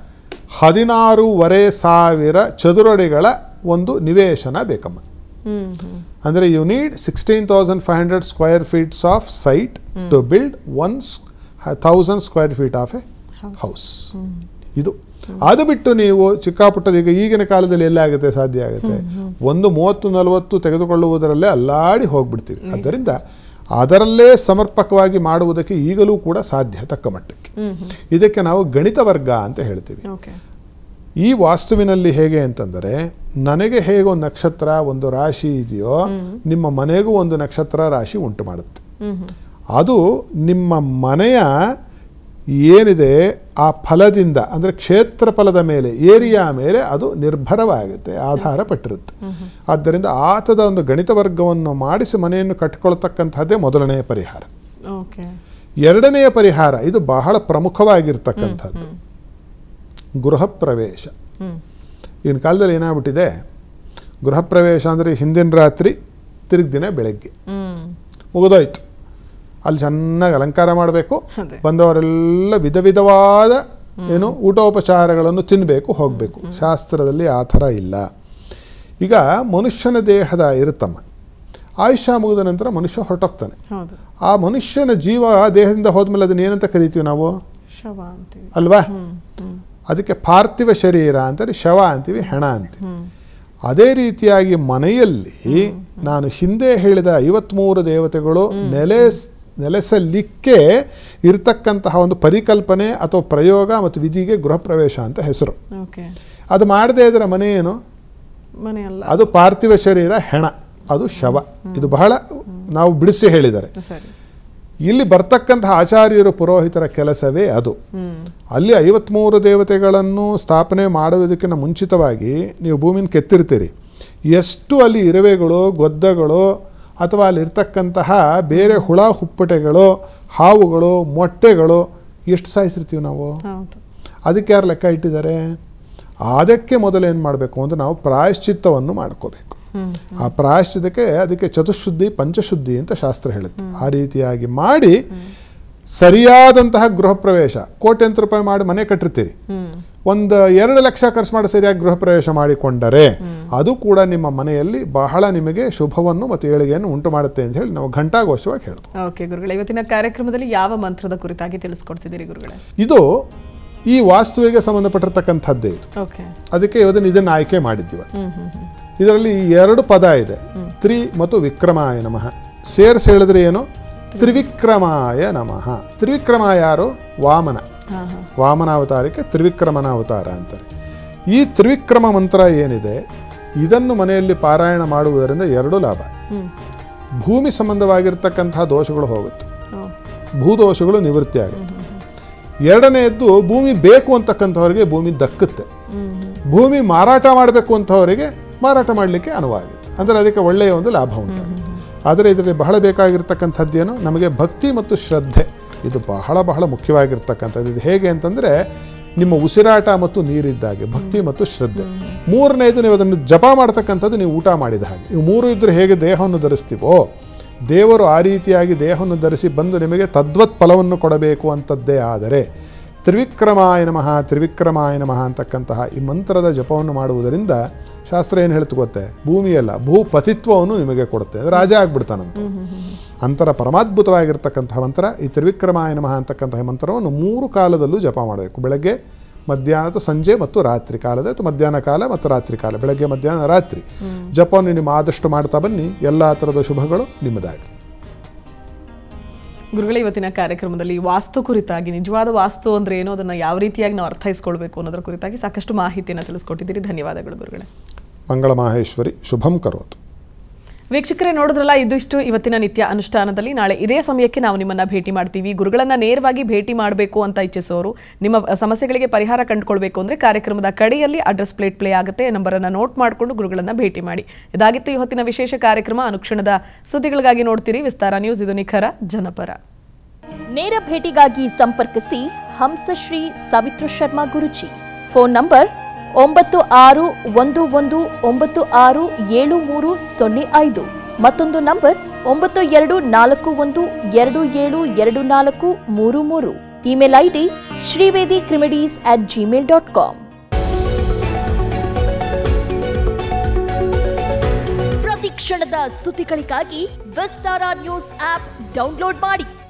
ಹದಿನಾರೂವರೆ ಸಾವಿರ ಚದುರಡಿಗಳ ಒಂದು ನಿವೇಶನ ಬೇಕಮ್ಮ
ಹ್ಮ್ ಹ್ಮ್
ಅಂದರೆ you need sixteen thousand five hundred square feets of site to build one thousand square feet of a house ಇದು ಅದು ಬಿಟ್ಟು ನೀವು ಚಿಕ್ಕಾಪುಟ್ಟದ ಈಗ ಈಗಿನ ಕಾಲದಲ್ಲಿ ಎಲ್ಲಾಗುತ್ತೆ ಸಾಧ್ಯ ಆಗುತ್ತೆ ಒಂದು ಮೂವತ್ತು ನಲವತ್ತು ತೆಗೆದುಕೊಳ್ಳುವುದರಲ್ಲೇ ಅಲ್ಲಾಡಿ ಹೋಗ್ಬಿಡ್ತೀವಿ ಆದ್ದರಿಂದ ಅದರಲ್ಲೇ ಸಮರ್ಪಕವಾಗಿ ಮಾಡುವುದಕ್ಕೆ ಈಗಲೂ ಕೂಡ ಸಾಧ್ಯ ತಕ್ಕ ಮಟ್ಟಕ್ಕೆ ಇದಕ್ಕೆ ನಾವು ಗಣಿತ ವರ್ಗ ಅಂತ ಹೇಳ್ತೀವಿ
ಓಕೆ
ಈ ವಾಸ್ತುವಿನಲ್ಲಿ ಹೇಗೆ ಅಂತಂದರೆ ನನಗೆ ಹೇಗೆ ಒಂದು ನಕ್ಷತ್ರ ಒಂದು ರಾಶಿ ಇದೆಯೋ ನಿಮ್ಮ ಮನೆಗೂ ಒಂದು ನಕ್ಷತ್ರ ರಾಶಿ ಉಂಟು ಮಾಡುತ್ತೆ
ಹ್ಮ್ ಹ್ಮ್
ಅದು ನಿಮ್ಮ ಮನೆಯ ಏನಿದೆ ಆ ಫಲದಿಂದ ಅಂದರೆ ಕ್ಷೇತ್ರ ಫಲದ ಮೇಲೆ ಏರಿಯಾ ಮೇಲೆ ಅದು ನಿರ್ಭರವಾಗುತ್ತೆ ಆಧಾರ ಪಟ್ಟಿರುತ್ತೆ ಆದ್ದರಿಂದ ಆತದ ಒಂದು ಗಣಿತ ವರ್ಗವನ್ನು ಮಾಡಿಸಿ ಮನೆಯನ್ನು ಕಟ್ಟಿಕೊಳ್ತಕ್ಕಂಥದ್ದೇ ಮೊದಲನೆಯ ಪರಿಹಾರ
ಓಕೆ
ಎರಡನೆಯ ಪರಿಹಾರ ಇದು ಬಹಳ ಪ್ರಮುಖವಾಗಿರ್ತಕ್ಕಂಥದ್ದು ಗೃಹ ಪ್ರವೇಶ
ಹ್ಮ್
ಈಗಿನ ಕಾಲದಲ್ಲಿ ಏನಾಗ್ಬಿಟ್ಟಿದೆ ಗೃಹ ಪ್ರವೇಶ ಅಂದರೆ ಹಿಂದಿನ ರಾತ್ರಿ ತಿರುಗಿ ದಿನ ಬೆಳಗ್ಗೆ
ಹ್ಮ್
ಮುಗಿದೋಯ್ತು ಅಲ್ಲಿ ಚೆನ್ನಾಗಿ ಅಲಂಕಾರ ಮಾಡಬೇಕು
ಅದೇ.
ಬಂದವರೆಲ್ಲ ವಿಧ ವಿಧವಾದ ಏನು ಊಟೋಪಚಾರಗಳನ್ನು ತಿನ್ನಬೇಕು ಹೋಗಬೇಕು ಶಾಸ್ತ್ರದಲ್ಲಿ ಆ ಥರ ಇಲ್ಲ ಈಗ ಮನುಷ್ಯನ ದೇಹದ ಇರುತ್ತಮ್ಮ ಆಯುಷ್ಯ ಮುಗಿದ ನಂತರ ಮನುಷ್ಯ ಹೊರಟೋಗ್ತಾನೆ
ಹೌದು
ಆ ಮನುಷ್ಯನ ಜೀವ ದೇಹದಿಂದ ಹೋದ್ಮೇಲೆ ಅದನ್ನ ಏನಂತ ಕರಿತೀವಿ ನಾವು
ಶವ ಅಂತೀವಿ
ಅಲ್ವಾ
ಹ್ಮ್ ಹ್ಮ್
ಅದಕ್ಕೆ ಪಾರ್ಥಿವ ಶರೀರ ಅಂತಾರೆ ಶವ ಅಂತೀವಿ ಹೆಣ ಅಂತೀವಿ
ಹ್ಮ್
ಅದೇ ರೀತಿಯಾಗಿ ಮನೆಯಲ್ಲಿ ನಾನು ಹಿಂದೆ ಹೇಳಿದ ಐವತ್ಮೂರು ದೇವತೆಗಳು ನೆಲೆ ನೆಲೆಸಲಿಕ್ಕೆ ಇರತಕ್ಕಂತಹ ಒಂದು ಪರಿಕಲ್ಪನೆ ಅಥವಾ ಪ್ರಯೋಗ ಮತ್ತು ವಿಧಿಗೆ ಗೃಹ ಪ್ರವೇಶ ಅಂತ ಹೆಸರು
ಓಕೆ
ಅದು ಮಾಡದೇ ಇದ್ರೆ ಮನೆ ಏನು
ಮನೆ ಅಲ್ಲ
ಅದು ಪಾರ್ಥಿವ ಶರೀರ ಹೆಣ ಅದು ಶವ ಇದು ಬಹಳ ನಾವು ಬಿಡಿಸಿ ಹೇಳಿದ್ದಾರೆ
ಸರಿ
ಇಲ್ಲಿ ಬರ್ತಕ್ಕಂತಹ ಆಚಾರ್ಯರು ಪುರೋಹಿತರ ಕೆಲಸವೇ ಅದು
ಹ್ಮ್
ಅಲ್ಲಿ ಐವತ್ಮೂರು ದೇವತೆಗಳನ್ನು ಸ್ಥಾಪನೆ ಮಾಡುವುದಕ್ಕಿಂತ ಮುಂಚಿತವಾಗಿ ನೀವು ಭೂಮಿನ ಕೆತ್ತಿರ್ತೀರಿ ಎಷ್ಟು ಅಲ್ಲಿ ಇರುವೆಗಳು ಗೊದ್ದಗಳು ಅಥವಾ ಅಲ್ಲಿರ್ತಕ್ಕಂತಹ ಬೇರೆ ಹುಳ ಹುಪ್ಪಟೆಗಳು ಹಾವುಗಳು ಮೊಟ್ಟೆಗಳು ಎಷ್ಟು ಸಾಯಿಸಿರ್ತೀವಿ ನಾವು
ಹೌದು
ಅದಕ್ಕೆ ಯಾರು ಲೆಕ್ಕ ಇಟ್ಟಿದ್ದಾರೆ ಅದಕ್ಕೆ ಮೊದಲು ಏನು ಮಾಡಬೇಕು ಅಂದರೆ ನಾವು ಪ್ರಾಯಶ್ಚಿತ್ತವನ್ನು ಮಾಡ್ಕೋಬೇಕು
ಹ್ಮ್
ಆ ಪ್ರಾಯಶ್ಚಿತಕ್ಕೆ ಅದಕ್ಕೆ ಚತುಶುದ್ಧಿ ಪಂಚಶುದ್ಧಿ ಅಂತ ಶಾಸ್ತ್ರ ಹೇಳುತ್ತೆ ಆ ರೀತಿಯಾಗಿ ಮಾಡಿ ಸರಿಯಾದಂತಹ ಗೃಹ ಪ್ರವೇಶ ಕೋಟ್ಯಂತರ ರೂಪಾಯಿ ಮಾಡಿ ಮನೆ ಕಟ್ಟಿರ್ತೀರಿ
ಹ್ಮ್
ಒಂದು ಎರಡು ಲಕ್ಷ ಖರ್ಚು ಮಾಡಿ ಸರಿಯಾಗಿ ಗೃಹ ಪ್ರವೇಶ ಮಾಡಿಕೊಂಡರೆ ಅದು ಕೂಡ ನಿಮ್ಮ ಮನೆಯಲ್ಲಿ ಬಹಳ ನಿಮಗೆ ಶುಭವನ್ನು ಮತ್ತು ಏಳಿಗೆಯನ್ನು ಉಂಟು ಮಾಡುತ್ತೆ ಅಂತ ಹೇಳಿ ನಾವು ಘಂಟಾಘೋಷವಾಗಿ ಹೇಳ್ಬೋದು
ಓಕೆ ಗುರುಗಳೇ ಇವತ್ತಿನ ಕಾರ್ಯಕ್ರಮದಲ್ಲಿ ಯಾವ ಮಂತ್ರದ ಕುರಿತಾಗಿ ತಿಳಿಸ್ಕೊಡ್ತಿದ್ದೀರಿ ಗುರುಗಳೇ
ಇದು ಈ ವಾಸ್ತುವಿಗೆ ಸಂಬಂಧಪಟ್ಟಿರ್ತಕ್ಕಂಥದ್ದೇ ಇದು
ಓಕೆ
ಅದಕ್ಕೆ ಇವತ್ತಿನ ಇದನ್ನು ಆಯ್ಕೆ ಮಾಡಿದ್ದೀವಿ ಇದರಲ್ಲಿ ಎರಡು ಪದ ಇದೆ ತ್ರಿ ಮತ್ತು ವಿಕ್ರಮಾಯ ನಮಃ ಸೇರಿಸಿ ಹೇಳಿದ್ರೆ ಏನು ತ್ರಿವಿಕ್ರಮಾಯ ನಮಃ ತ್ರಿವಿಕ್ರಮ ಯಾರು ವಾಮನ
ಹಾಂ ಹಾಂ
ವಾಮನಾವತಾರಕ್ಕೆ ತ್ರಿವಿಕ್ರಮನ ಅವತಾರ ಅಂತಾರೆ ಈ ತ್ರಿವಿಕ್ರಮ ಮಂತ್ರ ಏನಿದೆ ಇದನ್ನು ಮನೆಯಲ್ಲಿ ಪಾರಾಯಣ ಮಾಡುವುದರಿಂದ ಎರಡು ಲಾಭ ಭೂಮಿ ಸಂಬಂಧವಾಗಿರ್ತಕ್ಕಂತಹ ದೋಷಗಳು ಹೋಗುತ್ತೆ ಭೂದೋಷಗಳು ನಿವೃತ್ತಿ ಆಗುತ್ತೆ ಎರಡನೆಯದ್ದು ಭೂಮಿ ಬೇಕು ಅಂತಕ್ಕಂಥವ್ರಿಗೆ ಭೂಮಿ ದಕ್ಕುತ್ತೆ ಭೂಮಿ ಮಾರಾಟ ಮಾಡಬೇಕು ಅಂತವರಿಗೆ ಮಾರಾಟ ಮಾಡಲಿಕ್ಕೆ ಅನುವಾಗುತ್ತೆ ಅಂದರೆ ಅದಕ್ಕೆ ಒಳ್ಳೆಯ ಒಂದು ಲಾಭ ಉಂಟಾಗುತ್ತೆ ಆದರೆ ಇದರಲ್ಲಿ ಬಹಳ ಬೇಕಾಗಿರ್ತಕ್ಕಂಥದ್ದೇನು ನಮಗೆ ಭಕ್ತಿ ಮತ್ತು ಶ್ರದ್ಧೆ ಇದು ಬಹಳ ಬಹಳ ಮುಖ್ಯವಾಗಿರ್ತಕ್ಕಂಥದ್ದು ಇದು ಹೇಗೆ ಅಂತಂದರೆ ನಿಮ್ಮ ಉಸಿರಾಟ ಮತ್ತು ನೀರಿದ್ದಾಗೆ ಭಕ್ತಿ ಮತ್ತು ಶ್ರದ್ಧೆ ಮೂರನೇದು ನೀವು ಅದನ್ನು ಜಪ ಮಾಡ್ತಕ್ಕಂಥದ್ದು ನೀವು ಊಟ ಮಾಡಿದ ಹಾಗೆ ಇವು ಮೂರು ಇದ್ದರೆ ಹೇಗೆ ದೇಹವನ್ನು ಧರಿಸ್ತೀವೋ ದೇವರು ಆ ರೀತಿಯಾಗಿ ದೇಹವನ್ನು ಧರಿಸಿ ಬಂದು ನಿಮಗೆ ತದ್ವತ್ ಫಲವನ್ನು ಕೊಡಬೇಕು ಅಂತದ್ದೇ ಆದರೆ ತ್ರಿವಿಕ್ರಮಾಯ ನಮಃ ತ್ರಿವಿಕ್ರಮಾಯ ನಮಃ ಅಂತಕ್ಕಂತಹ ಈ ಮಂತ್ರದ ಜಪವನ್ನು ಮಾಡುವುದರಿಂದ ಶಾಸ್ತ್ರ ಏನು ಹೇಳ್ತು ಗೊತ್ತೇ ಭೂಮಿಯಲ್ಲ ಭೂಪತಿತ್ವವನ್ನು ನಿಮಗೆ ಕೊಡುತ್ತೆ ಅಂದರೆ ರಾಜ ಆಗ್ಬಿಡ್ತಾನಂತ ಅಂತರ ಪರಮಾದ್ಭುತವಾಗಿರ್ತಕ್ಕಂತಹ ಮಂತ್ರ ಈ ತ್ರಿವಿಕ್ರಮಾಯ ನಮಃ ಅಂತಕ್ಕಂತಹ ಮಂತ್ರವನ್ನು ಮೂರು ಕಾಲದಲ್ಲೂ ಜಪ ಮಾಡಬೇಕು ಬೆಳಗ್ಗೆ ಮಧ್ಯಾಹ್ನ ಅಥವಾ ಸಂಜೆ ಮತ್ತು ರಾತ್ರಿ ಕಾಲದ ಅಥವಾ ಮಧ್ಯಾಹ್ನ ಕಾಲ ಮತ್ತು ರಾತ್ರಿ ಕಾಲ ಬೆಳಗ್ಗೆ ಮಧ್ಯಾಹ್ನ ರಾತ್ರಿ ಜಪವನ್ನು ನಿಮ್ಮ ಆದಷ್ಟು ಮಾಡ್ತಾ ಬನ್ನಿ ಎಲ್ಲ ಥರದ ಶುಭಗಳು ನಿಮ್ಮದಾಗಲಿ
ಗುರುಗಳೇ ಇವತ್ತಿನ ಕಾರ್ಯಕ್ರಮದಲ್ಲಿ ವಾಸ್ತು ಕುರಿತಾಗಿ ನಿಜವಾದ ವಾಸ್ತು ಅಂದ್ರೆ ಏನು ಅದನ್ನ ಯಾವ ರೀತಿಯಾಗಿ ನಾವು ಅರ್ಥೈಸ್ಕೊಳ್ಬೇಕು ಅನ್ನೋದ್ರ ಕುರಿತಾಗಿ ಸಾಕಷ್ಟು ಮಾಹಿತಿಯನ್ನು ತಿಳಿಸ್ಕೊಟ್ಟಿದ್ದೀರಿ ಧನ್ಯವಾದಗಳು ಗುರುಗಳೇ
ಮಂಗಳ ಮಾಹೇಶ್ವರಿ ಶುಭಂ ಕರೋತು
ವೀಕ್ಷಕರೇ ನೋಡಿದ್ರಲ್ಲ ಇದಿಷ್ಟು ಇವತ್ತಿನ ನಿತ್ಯ ಅನುಷ್ಠಾನದಲ್ಲಿ ನಾಳೆ ಇದೇ ಸಮಯಕ್ಕೆ ನಾವು ನಿಮ್ಮನ್ನ ಭೇಟಿ ಮಾಡ್ತೀವಿ ಗುರುಗಳನ್ನ ನೇರವಾಗಿ ಭೇಟಿ ಮಾಡಬೇಕು ಅಂತ ಇಚ್ಛಿಸೋರು ನಿಮ್ಮ ಸಮಸ್ಯೆಗಳಿಗೆ ಪರಿಹಾರ ಕಂಡುಕೊಳ್ಬೇಕು ಅಂದ್ರೆ ಕಾರ್ಯಕ್ರಮದ ಕಡೆಯಲ್ಲಿ ಅಡ್ರೆಸ್ ಪ್ಲೇಟ್ ಪ್ಲೇ ಆಗುತ್ತೆ ನಂಬರನ್ನು ನೋಟ್ ಮಾಡಿಕೊಂಡು ಗುರುಗಳನ್ನ ಭೇಟಿ ಮಾಡಿ ಇದಾಗಿತ್ತು ಇವತ್ತಿನ ವಿಶೇಷ ಕಾರ್ಯಕ್ರಮ ಅನುಕ್ಷಣದ ಸುದ್ದಿಗಳಿಗಾಗಿ ನೋಡ್ತೀರಿ ವಿಸ್ತಾರ ನ್ಯೂಸ್ ಇದು ನಿಖರ ಜನಪರ
ನೇರ ಭೇಟಿಗಾಗಿ ಸಂಪರ್ಕಿಸಿ ಹಂಸಶ್ರೀ ಸಾವಿತ್ರ ಶರ್ಮಾ ಗುರುಜಿ ಫೋನ್ ನಂಬರ್ ಒಂಬತ್ತು ಆರು ಒಂದು ಒಂದು ಒಂಬತ್ತು ಆರು ಏಳು ಮೂರು ಸೊನ್ನೆ ಐದು ಮತ್ತೊಂದು ನಂಬರ್ ಒಂಬತ್ತು ಎರಡು ನಾಲ್ಕು ಒಂದು ಎರಡು ಏಳು ಎರಡು ನಾಲ್ಕು ಮೂರು ಮೂರು ಇಮೇಲ್ ಐಡಿ ಶ್ರೀವೇದಿ ಕ್ರಿಮಿಡೀಸ್ ಅಟ್ ಜಿಮೇಲ್ ಡಾಟ್ ಕಾಮ್ ಪ್ರತಿ ಕ್ಷಣದ ಸುದ್ದಿಗಳಿಗಾಗಿ ವಿಸ್ತಾರ ನ್ಯೂಸ್ ಆಪ್ ಡೌನ್ಲೋಡ್ ಮಾಡಿ